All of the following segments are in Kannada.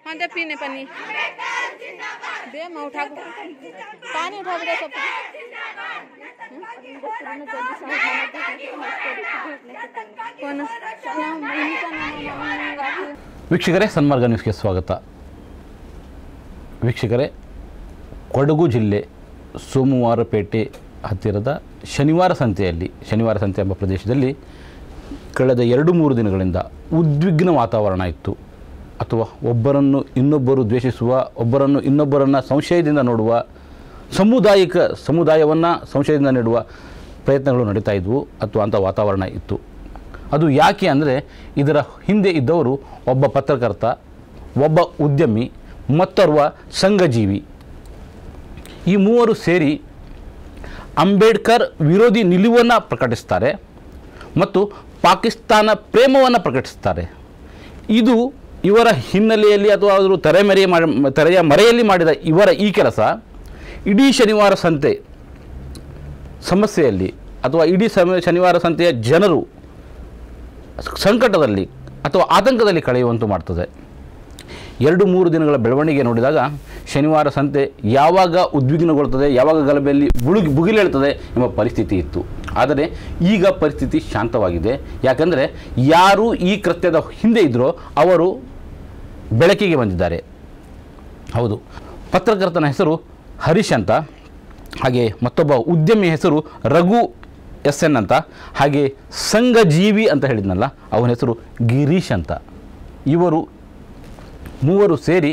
हाँ दे पीने पानी दे मैं उठा के पानी उठा के दे सब कौन क्या मम्मी का नाम है, मम्मी ವೀಕ್ಷಕರೇ ಸನ್ಮಾರ್ಗ ನ್ಯೂಸ್ಗೆ ಸ್ವಾಗತ ವೀಕ್ಷಕರೇ ಕೊಡಗು ಜಿಲ್ಲೆ ಸೋಮವಾರಪೇಟೆ ಹತ್ತಿರದ ಶನಿವಾರ ಸಂತೆಯಲ್ಲಿ ಶನಿವಾರ ಸಂತೆ ಎಂಬ ಪ್ರದೇಶದಲ್ಲಿ ಕಳೆದ ಎರಡು ಮೂರು ದಿನಗಳಿಂದ ಉದ್ವಿಗ್ನ ವಾತಾವರಣ ಇತ್ತು ಅಥವಾ ಒಬ್ಬರನ್ನು ಇನ್ನೊಬ್ಬರು ದ್ವೇಷಿಸುವ ಒಬ್ಬರನ್ನು ಇನ್ನೊಬ್ಬರನ್ನು ಸಂಶಯದಿಂದ ನೋಡುವ ಸಾಮುದಾಯಿಕ ಸಮುದಾಯವನ್ನು ಸಂಶಯದಿಂದ ನೀಡುವ ಪ್ರಯತ್ನಗಳು ನಡೀತಾ ಇದ್ವು ಅಥವಾ ಅಂಥ ವಾತಾವರಣ ಇತ್ತು ಅದು ಯಾಕೆ ಅಂದರೆ ಇದರ ಹಿಂದೆ ಇದ್ದವರು ಒಬ್ಬ ಪತ್ರಕರ್ತ ಒಬ್ಬ ಉದ್ಯಮಿ ಮತ್ತೋರ್ವ ಸಂಘಜೀವಿ ಈ ಮೂವರು ಸೇರಿ ಅಂಬೇಡ್ಕರ್ ವಿರೋಧಿ ನಿಲುವನ್ನು ಪ್ರಕಟಿಸ್ತಾರೆ ಮತ್ತು ಪಾಕಿಸ್ತಾನ ಪ್ರೇಮವನ್ನು ಪ್ರಕಟಿಸ್ತಾರೆ ಇದು ಇವರ ಹಿನ್ನೆಲೆಯಲ್ಲಿ ಅಥವಾ ಅವರು ತೆರೆಮರೆಯ ಮಾಡಿ ತೆರೆಯ ಮರೆಯಲ್ಲಿ ಮಾಡಿದ ಇವರ ಈ ಕೆಲಸ ಇಡೀ ಶನಿವಾರ ಸಂತೆ ಸಮಸ್ಯೆಯಲ್ಲಿ ಅಥವಾ ಇಡೀ ಸಮ ಶನಿವಾರ ಸಂತೆಯ ಜನರು ಸಂಕಟದಲ್ಲಿ ಅಥವಾ ಆತಂಕದಲ್ಲಿ ಕಳೆಯುವಂತು ಮಾಡ್ತದೆ ಎರಡು ಮೂರು ದಿನಗಳ ಬೆಳವಣಿಗೆ ನೋಡಿದಾಗ ಶನಿವಾರ ಸಂತೆ ಯಾವಾಗ ಉದ್ವಿಗ್ನಗೊಳ್ತದೆ ಯಾವಾಗ ಗಲಭೆಯಲ್ಲಿ ಬುಳುಗಿ ಬುಗಿಲೇಳ್ತದೆ ಎಂಬ ಪರಿಸ್ಥಿತಿ ಇತ್ತು ಆದರೆ ಈಗ ಪರಿಸ್ಥಿತಿ ಶಾಂತವಾಗಿದೆ ಯಾಕಂದರೆ ಯಾರು ಈ ಕೃತ್ಯದ ಹಿಂದೆ ಇದ್ದರೋ ಅವರು ಬೆಳಕಿಗೆ ಬಂದಿದ್ದಾರೆ ಹೌದು ಪತ್ರಕರ್ತನ ಹೆಸರು ಹರೀಶ್ ಅಂತ ಹಾಗೆ ಮತ್ತೊಬ್ಬ ಉದ್ಯಮಿ ಹೆಸರು ರಘು ಎಸ್ ಎನ್ ಅಂತ ಹಾಗೆ ಸಂಘಜೀವಿ ಅಂತ ಹೇಳಿದ್ನಲ್ಲ ಅವನ ಹೆಸರು ಗಿರೀಶ್ ಅಂತ ಇವರು ಮೂವರು ಸೇರಿ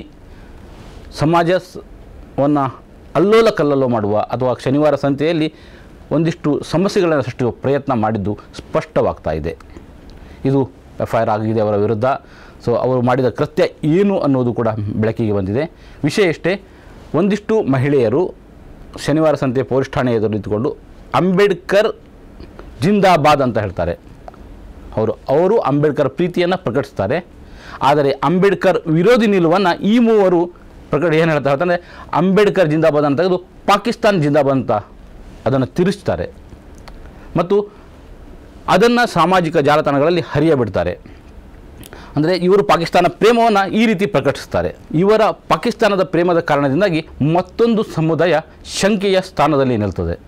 ಸಮಾಜವನ್ನು ಅಲ್ಲೋಲ ಕಲ್ಲೋಲ ಮಾಡುವ ಅಥವಾ ಶನಿವಾರ ಸಂತೆಯಲ್ಲಿ ಒಂದಿಷ್ಟು ಸಮಸ್ಯೆಗಳನ್ನು ಸೃಷ್ಟಿಸುವ ಪ್ರಯತ್ನ ಮಾಡಿದ್ದು ಸ್ಪಷ್ಟವಾಗ್ತಾ ಇದೆ ಇದು ಎಫ್ ಐ ಆರ್ ಆಗಿದೆ ಅವರ ವಿರುದ್ಧ ಸೊ ಅವರು ಮಾಡಿದ ಕೃತ್ಯ ಏನು ಅನ್ನೋದು ಕೂಡ ಬೆಳಕಿಗೆ ಬಂದಿದೆ ವಿಷಯ ಇಷ್ಟೇ ಒಂದಿಷ್ಟು ಮಹಿಳೆಯರು ಶನಿವಾರ ಸಂತೆ ಪೊಲೀಸ್ ಠಾಣೆ ಎದುರು ನಿಂತುಕೊಂಡು ಅಂಬೇಡ್ಕರ್ ಜಿಂದಾಬಾದ್ ಅಂತ ಹೇಳ್ತಾರೆ ಅವರು ಅವರು ಅಂಬೇಡ್ಕರ್ ಪ್ರೀತಿಯನ್ನು ಪ್ರಕಟಿಸ್ತಾರೆ ಆದರೆ ಅಂಬೇಡ್ಕರ್ ವಿರೋಧಿ ನಿಲುವನ್ನು ಈ ಮೂವರು ಪ್ರಕಟ ಏನು ಹೇಳ್ತಾ ಹೇಳ್ತಾರೆ ಅಂಬೇಡ್ಕರ್ ಜಿಂದಾಬಾದ್ ಅಂತ ತೆಗೆದು ಪಾಕಿಸ್ತಾನ್ ಜಿಂದಾಬಾದ್ ಅಂತ ಅದನ್ನು ತಿರುಚ್ತಾರೆ ಮತ್ತು ಅದನ್ನು ಸಾಮಾಜಿಕ ಜಾಲತಾಣಗಳಲ್ಲಿ ಹರಿಯಬಿಡ್ತಾರೆ ಅಂದರೆ ಇವರು ಪಾಕಿಸ್ತಾನ ಪ್ರೇಮವನ್ನು ಈ ರೀತಿ ಪ್ರಕಟಿಸ್ತಾರೆ ಇವರ ಪಾಕಿಸ್ತಾನದ ಪ್ರೇಮದ ಕಾರಣದಿಂದಾಗಿ ಮತ್ತೊಂದು ಸಮುದಾಯ ಶಂಕೆಯ ಸ್ಥಾನದಲ್ಲಿ ನಿಲ್ತದೆ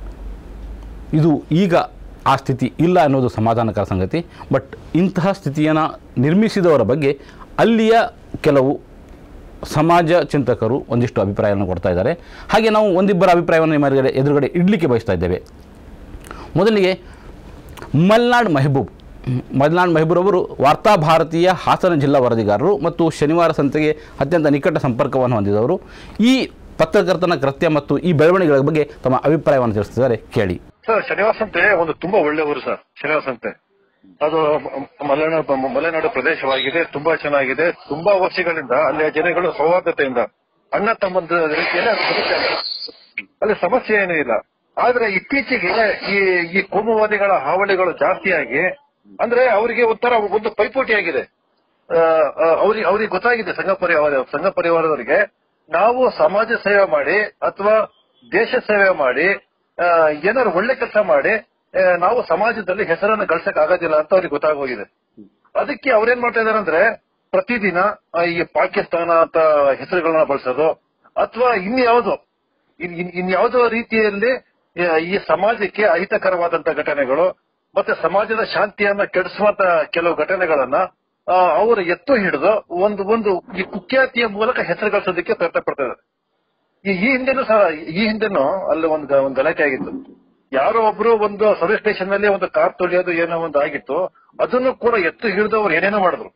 ಇದು ಈಗ ಆ ಸ್ಥಿತಿ ಇಲ್ಲ ಅನ್ನೋದು ಸಮಾಧಾನಕರ ಸಂಗತಿ ಬಟ್ ಇಂತಹ ಸ್ಥಿತಿಯನ್ನು ನಿರ್ಮಿಸಿದವರ ಬಗ್ಗೆ ಅಲ್ಲಿಯ ಕೆಲವು ಸಮಾಜ ಚಿಂತಕರು ಒಂದಿಷ್ಟು ಅಭಿಪ್ರಾಯವನ್ನು ಕೊಡ್ತಾ ಇದ್ದಾರೆ ಹಾಗೆ ನಾವು ಒಂದಿಬ್ಬರ ಅಭಿಪ್ರಾಯವನ್ನು ನಿಮ್ಮ ಎದುರುಗಡೆ ಎದುರುಗಡೆ ಇಡಲಿಕ್ಕೆ ಬಯಸ್ತಾ ಇದ್ದೇವೆ ಮೊದಲಿಗೆ ಮಲ್ನಾಡ್ ಮೆಹಬೂಬ್ ಮಲ್ನಾಡ್ ಮೆಹಬೂಬ್ ಅವರು ವಾರ್ತಾ ಭಾರತೀಯ ಹಾಸನ ಜಿಲ್ಲಾ ವರದಿಗಾರರು ಮತ್ತು ಶನಿವಾರ ಸಂತೆಗೆ ಅತ್ಯಂತ ನಿಕಟ ಸಂಪರ್ಕವನ್ನು ಹೊಂದಿದವರು ಈ ಪತ್ರಕರ್ತನ ಕೃತ್ಯ ಮತ್ತು ಈ ಬೆಳವಣಿಗೆಗಳ ಬಗ್ಗೆ ತಮ್ಮ ಅಭಿಪ್ರಾಯವನ್ನು ತಿಳಿಸ್ತಿದ್ದಾರೆ ಕೇಳಿ ಸರ್ ಶನಿವಾರ ಸಂತೆ ಒಂದು ತುಂಬಾ ಒಳ್ಳೆ ಊರು ಸರ್ ಶನಿವಾರ ಸಂತೆ ಅದು ಮಲೆನಾಡು ಮಲೆನಾಡು ಪ್ರದೇಶವಾಗಿದೆ ತುಂಬಾ ಚೆನ್ನಾಗಿದೆ ತುಂಬಾ ವರ್ಷಗಳಿಂದ ಅಲ್ಲಿಯ ಜನಗಳು ಸೌಹಾರ್ದತೆಯಿಂದ ಅಣ್ಣ ತಮ್ಮಂದ ರೀತಿಯಲ್ಲಿ ಅದು ಬದುಕ್ತಾರೆ. ಅಲ್ಲಿ ಸಮಸ್ಯೆ ಏನೂ ಇಲ್ಲ ಆದ್ರೆ ಇತ್ತೀಚೆಗೆ ಈ ಈ ಕೋಮುವಾದಿಗಳ ಹಾವಳಿಗಳು ಜಾಸ್ತಿಯಾಗಿ ಅಂದ್ರೆ ಅವರಿಗೆ ಒಂಥರ ಒಂದು ಪೈಪೋಟಿ ಆಗಿದೆ ಅವ್ರಿಗೆ ಅವ್ರಿಗೆ ಗೊತ್ತಾಗಿದೆ ಸಂಘ ಪರಿವಾರ ಸಂಘ ಪರಿವಾರದವರಿಗೆ ನಾವು ಸಮಾಜ ಸೇವೆ ಮಾಡಿ ಅಥವಾ ದೇಶ ಸೇವೆ ಮಾಡಿ ಆ, ಏನಾದ್ರು ಒಳ್ಳೆ ಕೆಲಸ ಮಾಡಿ ಆ, ನಾವು ಸಮಾಜದಲ್ಲಿ ಹೆಸರನ್ನು ಗಳಿಸಕ್ ಆಗೋದಿಲ್ಲ ಅಂತ ಅವ್ರಿಗೆ ಗೊತ್ತಾಗೋಗಿದೆ ಅದಕ್ಕೆ ಅವ್ರೇನ್ ಮಾಡ್ತಾ ಇದಾರೆ ಅಂದ್ರೆ ಪ್ರತಿದಿನ ಆ, ಈ ಪಾಕಿಸ್ತಾನ ಅಂತ ಹೆಸರುಗಳನ್ನ ಬಳಸೋದು ಅಥವಾ ಇನ್ಯಾವುದೋ ಇನ್- ಇನ್- ಇನ್ಯಾವುದೋ ರೀತಿಯಲ್ಲಿ ಆ, ಈ ಸಮಾಜಕ್ಕೆ ಅಹಿತಕರವಾದಂತ ಘಟನೆಗಳು ಮತ್ತೆ ಸಮಾಜದ ಶಾಂತಿಯನ್ನ ಕೆಡಿಸುವಂತ ಕೆಲವು ಘಟನೆಗಳನ್ನ ಆ, ಅವರು ಎತ್ತು ಹಿಡಿದು ಒಂದು ಒಂದು ಈ ಕುಖ್ಯಾತಿಯ ಮೂಲಕ ಹೆಸರು ಗಳಿಸೋದಕ್ಕೆ ಪ್ರಯತ್ನ ಪಡ್ತಾ ಇದ್ದಾರೆ ಈ ಈ ಹಿಂದೆನೂ ಸಹ ಈ ಹಿಂದೆನೂ ಅಲ್ಲಿ ಒಂದು ಗ- ಒಂದು ಗಲಾಟೆ ಆಗಿತ್ತು ಯಾರೋ ಒಬ್ರು ಒಂದು ಸರ್ವಿಸ್ ಸ್ಟೇಷನ್ ನಲ್ಲಿ ಒಂದು ಕಾರ್ ತೊಳೆಯೋದು ಏನೋ ಒಂದು ಆಗಿತ್ತು ಅದನ್ನು ಕೂಡ ಎತ್ತು ಹಿಡಿದು ಅವ್ರು ಏನೇನೋ ಮಾಡಿದ್ರು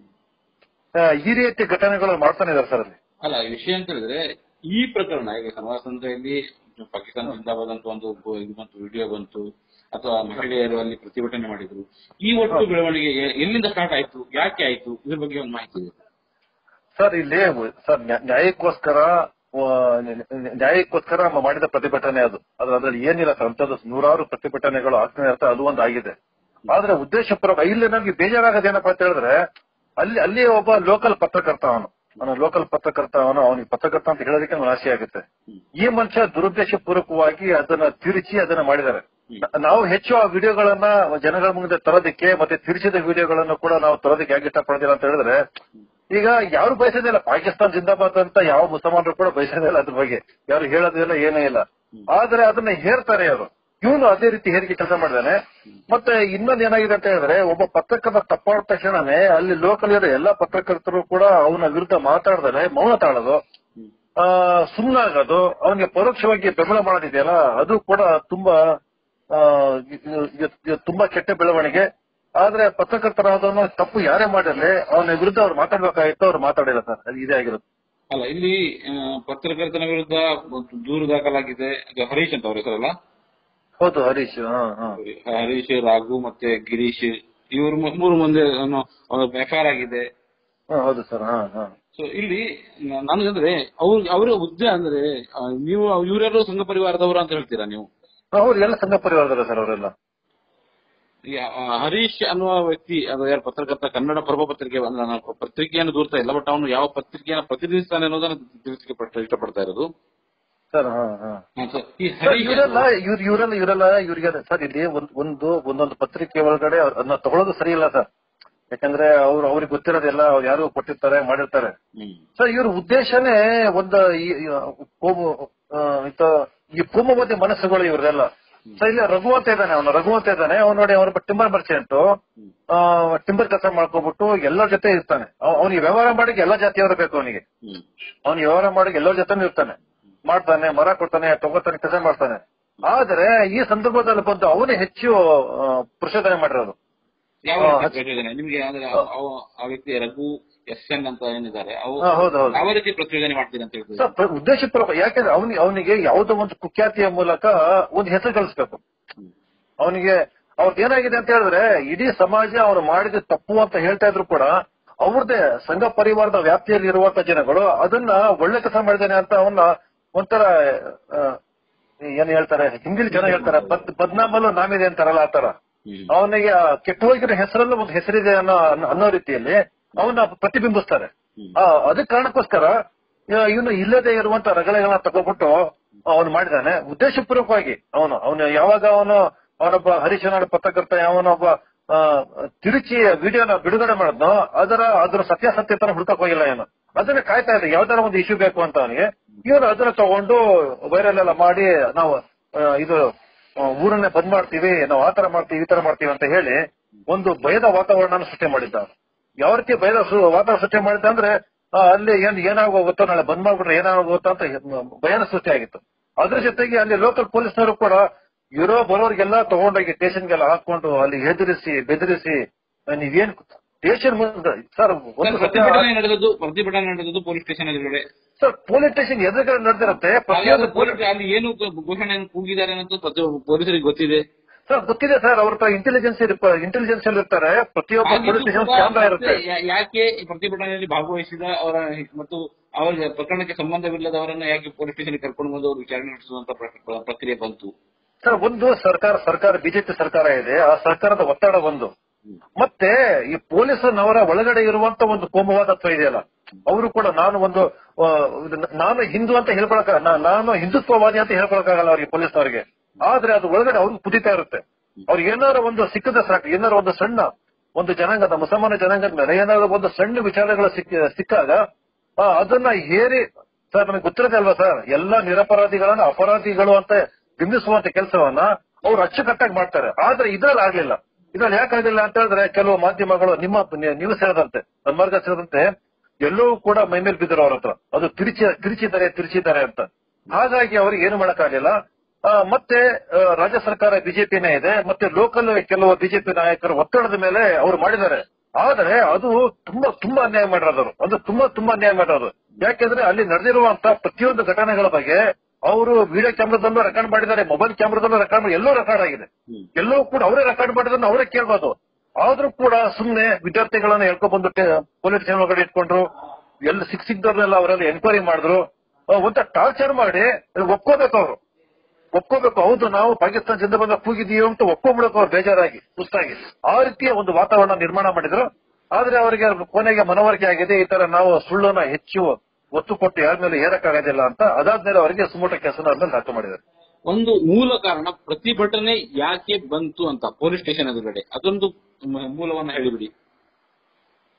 ಆ, ಈ ರೀತಿಯ ಘಟನೆಗಳು ಮಾಡ್ತಾನೆ ಇದಾರೆ ಸರ್ ಅಲ್ಲಿ ಅಲ್ಲ ಈ ವಿಷಯ ಅಂತ ಹೇಳಿದ್ರೆ ಈ ಪ್ರಕರಣ ಈಗ ಶನಿವಾರ ಸಂತೆಯಲ್ಲಿ ಪಾಕಿಸ್ತಾನ ಜಿಂದಾಬಾದ್ ಅಂತ ಒಂದು ಬ- ಇದು ಬಂತು ವಿಡಿಯೋ ಬಂತು ಅಥವಾ ಮಹಿಳೆಯರು ಅಲ್ಲಿ ಪ್ರತಿಭಟನೆ ಮಾಡಿದ್ರು ಈ ಒಟ್ಟು ಬೆಳವಣಿಗೆ ಎಲ್ಲಿಂದ ಸ್ಟಾರ್ಟ್ ಆಯ್ತು ಯಾಕೆ ಆಯ್ತು ಇದ್ರ ಬಗ್ಗೆ ಒಂದು ಮಾಹಿತಿ ಇದೆ ಸರ್ ಇಲ್ಲಿ ಸರ್ ನ್ಯಾ- ನ್ಯಾಯಕ್ಕೋಸ್ಕರ ಆ, ನ್ಯಾ- ನ್ಯಾಯಕ್ಕೋಸ್ಕರ ಮ- ಮಾಡಿದ ಪ್ರತಿಭಟನೆ ಅದು ಅದ್ರ ಅದ್ರಲ್ಲಿ ಏನಿಲ್ಲ ಸರ್ ಅಂತದ್ದು ನೂರಾರು ಪ್ರತಿಭಟನೆಗಳು ಆಗ್ತಾನೆ ಇರ್ತವೆ ಅದು ಒಂದು ಆಗಿದೆ ಆದ್ರೆ ಉದ್ದೇಶಪೂರ್ವಕ ಇಲ್ಲಿ ನಮ್ಗೆ ಬೇಜಾರಾಗೋದೇನಪ್ಪ ಅಂತ ಹೇಳಿದ್ರೆ ಅಲ್ಲಿ ಅಲ್ಲಿ ಒಬ್ಬ ಲೋಕಲ್ ಪತ್ರಕರ್ತ ಅವನು ಅವನು ಲೋಕಲ್ ಪತ್ರಕರ್ತ ಅವನು ಅವನಿಗೆ ಪತ್ರಕರ್ತ ಅಂತ ಹೇಳೋದಕ್ಕೆ ನಮ್ಗೆ ಆಸೆ ಆಗುತ್ತೆ ಈ ಮನುಷ್ಯ ದುರುದ್ದೇಶ ಪೂರ್ವಕವಾಗಿ ಅದನ್ನ ತಿರುಚಿ ಅದನ್ನ ಮಾಡಿದ್ದಾರೆ ನ- ನಾವು ಹೆಚ್ಚು ಆ ವಿಡಿಯೋಗಳನ್ನ ಜನಗಳ ಮುಂದೆ ತರೋದಕ್ಕೆ ಮತ್ತೆ ತಿರುಚಿದ ವಿಡಿಯೋಗಳನ್ನು ಕೂಡ ನಾವು ತರೋದಕ್ಕೆ ಯಾಕೆ ಇಷ್ಟಪಡೋದಿಲ್ಲ ಅಂತ ಹೇಳಿದ್ರೆ ಈಗ ಯಾರು ಬಯಸೋದಿಲ್ಲ ಪಾಕಿಸ್ತಾನ ಜಿಂದಾಬಾದ್ ಅಂತ ಯಾವ ಮುಸಲ್ಮಾನರು ಕೂಡ ಬಯಸೋದಿಲ್ಲ ಅದ್ರ ಬಗ್ಗೆ ಯಾರು ಹೇಳೋದಿಲ್ಲ ಏನೂ ಇಲ್ಲ ಆದ್ರೆ ಅದನ್ನ ಹೇರ್ತಾರೆ ಅವರು ಇವನು ಅದೇ ರೀತಿ ಹೇರಿಕೆ ಕೆಲಸ ಮಾಡಿದಾನೆ ಮತ್ತೆ ಇನ್ನೊಂದು ಏನಾಗಿದೆ ಅಂತ ಹೇಳಿದ್ರೆ ಒಬ್ಬ ಪತ್ರಕರ್ತ ತಪ್ಪಾದ ತಕ್ಷಣನೇ ಅಲ್ಲಿ ಲೋಕಲ್ ಇರೋ ಎಲ್ಲಾ ಪತ್ರಕರ್ತರು ಕೂಡ ಅವನ ವಿರುದ್ಧ ಮಾತಾಡ್ದಾನೆ ಮೌನ ತಾಳೋದು ಆ ಸುಮ್ಮನಾಗೋದು ಅವನಿಗೆ ಪರೋಕ್ಷವಾಗಿ ಬೆಂಬಲ ಮಾಡೋದಿದೆಯಲ್ಲ ಅದು ಕೂಡ ತುಂಬಾ ಆ, ಇದು- ಇದು- ಇದು ತುಂಬಾ ಕೆಟ್ಟ ಬೆಳವಣಿಗೆ ಆದ್ರೆ ಪತ್ರಕರ್ತರಾದವನು ತಪ್ಪು ಯಾರೇ ಮಾಡಿರ್ಲಿ ಅವನ ವಿರುದ್ಧ ಅವ್ರು ಮಾತಾಡ್ಬೇಕಾಗಿತ್ತು ಅವ್ರು ಮಾತಾಡಿಲ್ಲ ಸರ್ ಅದು ಇದೇ ಆಗಿರುತ್ತೆ ಅಲ್ಲ ಇಲ್ಲಿ ಆ, ಪತ್ರಕರ್ತನ ವಿರುದ್ಧ ಒಂದು ದೂರು ದಾಖಲಾಗಿದೆ ಅದು ಹರೀಶ್ ಅಂತ ಅವ್ರ ಹೆಸರಲ್ಲ ಹೌದು ಹರೀಶ್ ಹಾ ಹಾ ಹರೀಶ್ ರಾಘು ಮತ್ತೆ ಗಿರೀಶ್ ಇವರು ಮೂರು ಮಂದಿ ಎಫ್ಐಆರ್ ಆಗಿದೆ ಹಾ, ಹೌದು ಸರ್ ಹಾ ಹಾ ಸೊ ಇಲ್ಲಿ ನ- ನನಗಂದ್ರೆ ಅವ್ರ ಅವರ ಹುದ್ದೆ ಅಂದ್ರೆ ಆ, ನೀವು ಇವರೆಲ್ಲರೂ ಸಂಘ ಪರಿವಾರದವರು ಅಂತ ಹೇಳ್ತೀರಾ ನೀವು ಅವ್ರು ಎಲ್ಲ ಸಂಘ ಪರಿವಾರದಲ್ಲ ಸರ್ ಅವರೆಲ್ಲ ಈ, ಆ, ಹರೀಶ್ ಅನ್ನುವ ವ್ಯಕ್ತಿ ಅದು ಯಾರು ಪತ್ರಕರ್ತ ಕನ್ನಡ ಪ್ರಭಾ ಪತ್ರಿಕೆ ಅಂದ್ರೆ ನಾನು ಪತ್ರಿಕೆಯನ್ನು ದೂರ್ತಾ ಇಲ್ಲ ಬಟ್ ಅವನು ಯಾವ ಪತ್ರಿಕೆಯನ್ನು ಪ್ರತಿನಿಧಿಸ್ತಾನೆ ಅನ್ನೋದನ್ನ ತಿಳಿಸಿಕೆ ಪಟ್ಟ- ಇಷ್ಟಪಡ್ತಾ ಇರೋದು ಸರ್ ಹಾ ಹಾ ಹಾ, ಸರ್. ಈ ಸರ್, ಹರೀಶ್ ಇವರೆಲ್ಲ ಇವ್ರ ಇವರೆಲ್ಲ ಇವರೆಲ್ಲ ಇವ್ರಿಗೆ ಸರ್ ಇಲ್ಲಿ ಒಂದ್- ಒಂದು ಒಂದೊಂದು ಪತ್ರಿಕೆ ಒಳಗಡೆ ಅದನ್ನ ತಗೊಳ್ಳೋದು ಸರಿ ಇಲ್ಲ ಸರ್ ಯಾಕಂದ್ರೆ ಅವ್ರು ಅವ್ರಿಗೆ ಗೊತ್ತಿರೋದೆಲ್ಲ ಅವ್ರು ಯಾರು ಕೊಟ್ಟಿರ್ತಾರೆ ಮಾಡಿರ್ತಾರೆ ಹ್ಮ್. ಸರ್ ಇವ್ರ ಉದ್ದೇಶನೇ ಒಂದು ಈ- ಈ ಕೋಮು ಆ, ಇತ- ಈ ಕೋಮುವಾದಿ ಮನಸ್ಸುಗಳು ಇವ್ರದೆಲ್ಲ ಸರ್ ಇಲ್ಲಿ ರಘು ಅಂತ ಇದ್ದಾನೆ ಅವನು ರಘು ಅಂತ ಇದ್ದಾನೆ ಅವ್ನು ನೋಡಿ ಅವನು ಟಿಂಬರ್ ಮರ್ಚೆಂಟ್ ಟಿಂಬರ್ ಕೆಲಸ ಮಾಡ್ಕೊಬಿಟ್ಟು ಎಲ್ಲರ ಜೊತೆ ಇರ್ತಾನೆ ಅವನಿಗೆ ವ್ಯವಹಾರ ಮಾಡಕ್ಕೆ ಎಲ್ಲಾ ಜಾತಿಯವರು ಬೇಕು ಅವನಿಗೆ ಹ್ಮ್. ಅವನು ವ್ಯವಹಾರ ಮಾಡಕ್ಕೆ ಎಲ್ಲರ ಜೊತೆ ಇರ್ತಾನೆ ಮಾಡ್ತಾನೆ ಮರ ಕೊಡ್ತಾನೆ ತಗೋತಾನೆ ಕೆಲಸ ಮಾಡ್ತಾನೆ ಆದ್ರೆ ಈ ಸಂದರ್ಭದಲ್ಲಿ ಬಂದು ಅವನೇ ಹೆಚ್ಚು ಆ, ಪ್ರಚೋದನೆ ಮಾಡಿರೋದು ಯಾವ ಹಾ, ರೀತಿ ಪ್ರಚೋದನೆ ನಿಮ್ಗೆ ಅಂದ್ರೆ ಅವ- ಅವ- ಆ ವ್ಯಕ್ತಿ ರಘು ಎಸ್ ಎನ್ ಅಂತ ಏನಿದ್ದಾರೆ ಅವು ಹಾ, ಹೌದು, ಹೌದು. ಯಾವ ರೀತಿ ಪ್ರಚೋದನೆ ಮಾಡ್ತೀರಿ ಅಂತ ಹೇಳ್ತೀವಿ ಸರ್ ಪ್ರ- ಉದ್ದೇಶಪೂರ್ವಕ ಯಾಕಂದ್ರೆ ಅವನಿಗೆ ಅವನಿಗೆ ಯಾವುದೋ ಒಂದು ಕುಖ್ಯಾತಿಯ ಮೂಲಕ ಒಂದು ಹೆಸರು ಗಳಿಸ್ಬೇಕು ಅವನಿಗೆ ಅವ್ರದ್ದು ಏನಾಗಿದೆ ಅಂತ ಹೇಳಿದ್ರೆ ಇಡೀ ಸಮಾಜ ಅವನು ಮಾಡಿದ ತಪ್ಪು ಅಂತ ಹೇಳ್ತಾ ಇದ್ರು ಕೂಡ ಅವ್ರದ್ದೇ ಸಂಘ ಪರಿವಾರದ ವ್ಯಾಪ್ತಿಯಲ್ಲಿ ಇರುವಂತ ಜನಗಳು ಅದನ್ನ ಒಳ್ಳೆ ಕೆಲಸ ಮಾಡಿದ್ದಾನೆ ಅಂತ ಅವನ್ನ ಒಂಥರ ಆ, ಏನ್ ಹೇಳ್ತಾರೆ ಹಿಂದಿಲಿ ಜನ ಹೇಳ್ತಾರೆ ಬದ್ ಬದ್ನಾಮಲ್ಲೂ ನಾಮಿದೆ ಅಂತಾರಲ್ಲ ಆತರ ಹ್ಮ್. ಅವನಿಗೆ ಆ ಕೆಟ್ಟ ಹೋಗಿರೋ ಹೆಸರಲ್ಲೂ ಒಂದು ಹೆಸರಿದೆ ಅನ್ನೋ ಅನ್ನೋ ರೀತಿಯಲ್ಲಿ ಅವನ್ನ ಪ್ರತಿಬಿಂಬಿಸ್ತಾರೆ ಆ, ಅದಕ್ಕೆ ಕಾರಣಕ್ಕೋಸ್ಕರ ಇವನು ಇಲ್ಲದೆ ಇರುವಂತ ರಗಳೆಗಳನ್ನ ತಗೊಬಿಟ್ಟು ಅವನು ಮಾಡಿದಾನೆ ಉದ್ದೇಶಪೂರ್ವಕವಾಗಿ ಅವನು ಅವನು ಯಾವಾಗ ಅವನು ಅವನೊಬ್ಬ ಹರಿಶನಾಡ ಪತ್ರಕರ್ತ ಯಾವನೊಬ್ಬ ಆ, ತಿರುಚಿ ವಿಡಿಯೋನ ಬಿಡುಗಡೆ ಮಾಡಿದ್ನೋ ಅದರ ಅದರ ಸತ್ಯಾಸತ್ಯತನ ಹುಡ್ಕಕ್ ಹೋಗಿಲ್ಲ ಇವನು ಅದನ್ನ ಕಾಯ್ತಾ ಇದೆ ಯಾವ್ದಾರ ಒಂದು ಇಶ್ಯೂ ಬೇಕು ಅಂತ ಅವನಿಗೆ ಇವನು ಅದನ್ನ ತಗೊಂಡು ವೈರಲ್ ಎಲ್ಲ ಮಾಡಿ ನಾವು ಆ, ಇದು ಆ, ಊರನ್ನೇ ಬಂದ್ ಮಾಡ್ತೀವಿ ನಾವು ಆತರ ಮಾಡ್ತೀವಿ ಈ ತರ ಮಾಡ್ತೀವಿ ಅಂತ ಹೇಳಿ ಒಂದು ಭಯದ ವಾತಾವರಣ ಸೃಷ್ಟಿ ಮಾಡಿದ್ದ ಅವ್ನು. ಯಾವ ರೀತಿ ಭಯದ ಸು- ವಾತಾವರಣ ಸೃಷ್ಟಿ ಮಾಡಿದ್ದ ಅಂದ್ರೆ ಆ, ಅಲ್ಲಿ ಏನ್ ಏನಾಗೋಗುತ್ತೋ ನಾಳೆ ಬಂದ್ ಮಾಡ್ಬಿಟ್ರೆ ಏನಾಗೋಗುತ್ತೋ ಅಂತ ಭಯನ ಸೃಷ್ಟಿ ಆಗಿತ್ತು ಅದ್ರ ಜೊತೆಗೆ ಅಲ್ಲಿ ಲೋಕಲ್ ಪೊಲೀಸ್ನವರು ಕೂಡ ಇರೋ ಬರೋರಿಗೆಲ್ಲ ತಗೊಂಡೋಗಿ ಸ್ಟೇಷನ್ಗೆಲ್ಲ ಹಾಕೊಂಡು ಅಲ್ಲಿ ಹೆದರಿಸಿ ಬೆದರಿಸಿ ಆ, ನೀವೇನ್ ಸ್ಟೇಷನ್ ಮುಂದೆ ಸರ್ ಒಂದು ಸರ್, ಪ್ರತಿಭಟನೆ ನಡೆದದ್ದು ಪ್ರತಿಭಟನೆ ನಡೆದದ್ದು ಪೊಲೀಸ್ ಸ್ಟೇಷನ್ ಎದುರುಗಡೆ ಸರ್ ಪೊಲೀಸ್ ಸ್ಟೇಷನ್ ಎದುರುಗಡೆ ನಡೆದಿರುತ್ತೆ ಅಲ್ಲಿ ಪ್ರತಿಯೊಂದು ಅದು ಪೊಲೀಸ್ ಅಲ್ಲಿ ಏನು ಘೋಷಣೆಯನ್ನು ಕೂಗಿದ್ದಾರೆ ಅನ್ನೋದು ಪ್ರತಿ ಪೊಲೀಸರಿಗೆ ಗೊತ್ತಿದೆ ಸರ್ ಗೊತ್ತಿದೆ ಸರ್ ಅವ್ರ ಹತ್ರ ಇಂಟೆಲಿಜೆನ್ಸ್ ಇಂಟೆಲಿಜೆನ್ಸ್ ಅಲ್ಲಿ ಇರ್ತಾರೆ ಪ್ರತಿಯೊಬ್ಬ ಆಗಿದ್ದು ಪೊಲೀಸ್ ಸ್ಟೇಷನ್ ಕೂಡ ಕ್ಯಾಮ್ರಾ ಇರುತ್ತೆ ಮತ್ತೆ ಯಾ- ಯಾಕೆ ಈ ಪ್ರತಿಭಟನೆಯಲ್ಲಿ ಭಾಗವಹಿಸಿದ ಅವರ ಮತ್ತು ಅವರಿಗೆ ಪ್ರಕರಣಕ್ಕೆ ಸಂಬಂಧವಿಲ್ಲದವರನ್ನ ಯಾಕೆ ಪೊಲೀಸ್ ಸ್ಟೇಷನ್ ಕರ್ಕೊಂಡು ಬಂದು ಅವರು ವಿಚಾರಣೆ ನಡೆಸುವಂತ ಪ್ರ- ಪ್ರಕ್ರಿಯೆ ಬಂತು ಸರ್ ಒಂದು ಸರ್ಕಾರ ಸರ್ಕಾರ ಬಿಜೆಪಿ ಸರ್ಕಾರ ಇದೆ ಆ ಸರ್ಕಾರದ ಒತ್ತಡ ಒಂದು ಮತ್ತೆ ಈ ಪೊಲೀಸನವರ ಒಳಗಡೆ ಇರುವಂತ ಒಂದು ಕೋಮುವಾದತ್ವ ಇದೆಯಲ್ಲ ಅವರು ಕೂಡ ನಾನು ಒಂದು ಆ, ಇದು- ನಾನು ಹಿಂದೂ ಅಂತ ಹೇಳ್ಕೊಳಕ ನಾ- ನಾನು ಹಿಂದುತ್ವವಾದಿ ಅಂತ ಹೇಳ್ಕೊಳಕ್ಕಾಗಲ್ಲ ಅವ್ರಿಗೆ ಪೊಲೀಸ್ನವರಿಗೆ ಆದ್ರೆ ಅದು ಒಳಗಡೆ ಅವ್ರಿಗೆ ಕುದಿತಾ ಇರುತ್ತೆ ಅವ್ರಿಗೆ ಏನಾದ್ರು ಒಂದು ಸಿಕ್ಕದ ಸಾಕು ಏನಾದ್ರು ಒಂದು ಸಣ್ಣ ಒಂದು ಜನಾಂಗದ ಮುಸಲ್ಮಾನ ಜನಾಂಗದ ಮೇಲೆ ಏನಾದ್ರು ಒಂದು ಸಣ್ಣ ವಿಚಾರಗಳು ಸಿಕ್ಕ ಸಿಕ್ಕಾಗ ಆ, ಅದನ್ನ ಹೇರಿ ಸರ್ ನಮಗೆ ಗೊತ್ತಿರೋದೇ ಅಲ್ವಾ ಸರ್ ಎಲ್ಲಾ ನಿರಪರಾಧಿಗಳನ್ನ ಅಪರಾಧಿಗಳು ಅಂತ ಬಿಂಬಿಸುವಂತ ಕೆಲಸವನ್ನ ಅವ್ರು ಅಚ್ಚುಕಟ್ಟಾಗಿ ಮಾಡ್ತಾರೆ ಆದ್ರೆ ಇದ್ರಲ್ಲಿ ಆಗ್ಲಿಲ್ಲ ಇದ್ರಲ್ಲಿ ಯಾಕಾಗ್ಲಿಲ್ಲ ಅಂತ ಹೇಳಿದ್ರೆ ಕೆಲವು ಮಾಧ್ಯಮಗಳು ನಿಮ್ಮ ನೀವು ಸೇರಿದಂತೆ ಸನ್ಮಾರ್ಗ ಸೇರಿದಂತೆ ಎಲ್ಲವೂ ಕೂಡ ಮೈ ಮೇಲೆ ಬಿದ್ದರು ಅವ್ರ ಹತ್ರ ಅದು ತಿರುಚಿ ತಿರುಚಿದ್ದಾರೆ ತಿರುಚಿದ್ದಾರೆ ಅಂತ ಹಾಗಾಗಿ ಅವ್ರಿಗೆ ಏನು ಮಾಡಕ್ಕಾಗಲಿಲ್ಲ ಆ, ಮತ್ತೆ ಆ, ರಾಜ್ಯ ಸರ್ಕಾರ ಬಿಜೆಪಿನೇ ಇದೆ ಮತ್ತೆ ಲೋಕಲ್ ಕೆಲವು ಬಿಜೆಪಿ ನಾಯಕರ ಒತ್ತಡದ ಮೇಲೆ ಅವರು ಮಾಡಿದ್ದಾರೆ ಆದರೆ ಅದು ತುಂಬಾ ತುಂಬಾ ಅನ್ಯಾಯ ಮಾಡಿರೋದು ಅವರು. ಅದು ತುಂಬಾ ತುಂಬಾ ಅನ್ಯಾಯ ಮಾಡಿರೋದು ಯಾಕೆಂದ್ರೆ ಅಲ್ಲಿ ನಡೆದಿರುವಂತ ಪ್ರತಿಯೊಂದು ಘಟನೆಗಳ ಬಗ್ಗೆ ಅವರು ವಿಡಿಯೋ ಕ್ಯಾಮ್ರಾದಲ್ಲೂ ರೆಕಾರ್ಡ್ ಮಾಡಿದ್ದಾರೆ ಮೊಬೈಲ್ ಕ್ಯಾಮ್ರಾದಲ್ಲೂ ರೆಕಾರ್ಡ್ ಮಾಡಿ ಎಲ್ಲೂ ರೆಕಾರ್ಡ್ ಆಗಿದೆ ಎಲ್ಲವೂ ಕೂಡ ಅವರೇ ರೆಕಾರ್ಡ್ ಮಾಡಿದ್ರೆ ಅವರೇ ಕೇಳ್ಬೋದು ಆದ್ರೂ ಕೂಡ ಸುಮ್ನೆ ವಿದ್ಯಾರ್ಥಿಗಳನ್ನ ಹೇಳ್ಕೊಂಡ್ ಬಂದು ಪೊಲೀಸ್ ಸ್ಟೇಷನ್ ಒಳಗಡೆ ಇಟ್ಕೊಂಡ್ರು ಎಲ್ಲ ಸಿಕ್ ಸಿಕ್ದವ್ರನ್ನೆಲ್ಲ ಅವರೆಲ್ಲ ಎನ್ಕ್ವೈರಿ ಮಾಡಿದ್ರು ಆ, ಒಂಥರ ಟಾರ್ಚರ್ ಮಾಡಿ ಒಪ್ಕೋಬೇಕು ಅವರು ಒಪ್ಕೋಬೇಕು ಹೌದು ನಾವು ಪಾಕಿಸ್ತಾನ ಜಿಂದ ಬಂದ ಕೂಗಿದೀವಿ ಅಂತ ಒಪ್ಕೊಂಡ್ಬಿಡಬೇಕು ಅವ್ರು ಬೇಜಾರಾಗಿ ಸುಸ್ತಾಗಿ ಆ ರೀತಿಯ ಒಂದು ವಾತಾವರಣ ನಿರ್ಮಾಣ ಮಾಡಿದ್ರು ಆದ್ರೆ ಅವರಿಗೆ ಕೊನೆಗೆ ಮನವರಿಕೆ ಆಗಿದೆ ಈ ತರ ನಾವು ಸುಳ್ಳನ್ನ ಹೆಚ್ಚು ಒತ್ತು ಕೊಟ್ಟು ಯಾರ ಮೇಲೆ ಏರಕ್ಕಾಗೋದಿಲ್ಲ ಅಂತ ಅದಾದ್ಮೇಲೆ ಅವರಿಗೆ ಸುಮೋಟ ಕೆಲಸನ ಅವ್ರ ಮೇಲೆ ದಾಖಲು ಮಾಡಿದ್ದಾರೆ ಒಂದು ಮೂಲ ಕಾರಣ ಪ್ರತಿಭಟನೆ ಯಾಕೆ ಬಂತು ಅಂತ ಪೊಲೀಸ್ ಸ್ಟೇಷನ್ ಎದುರುಗಡೆ ಅದೊಂದು ಮ- ಮೂಲವನ್ನ ಹೇಳಿಬಿಡಿ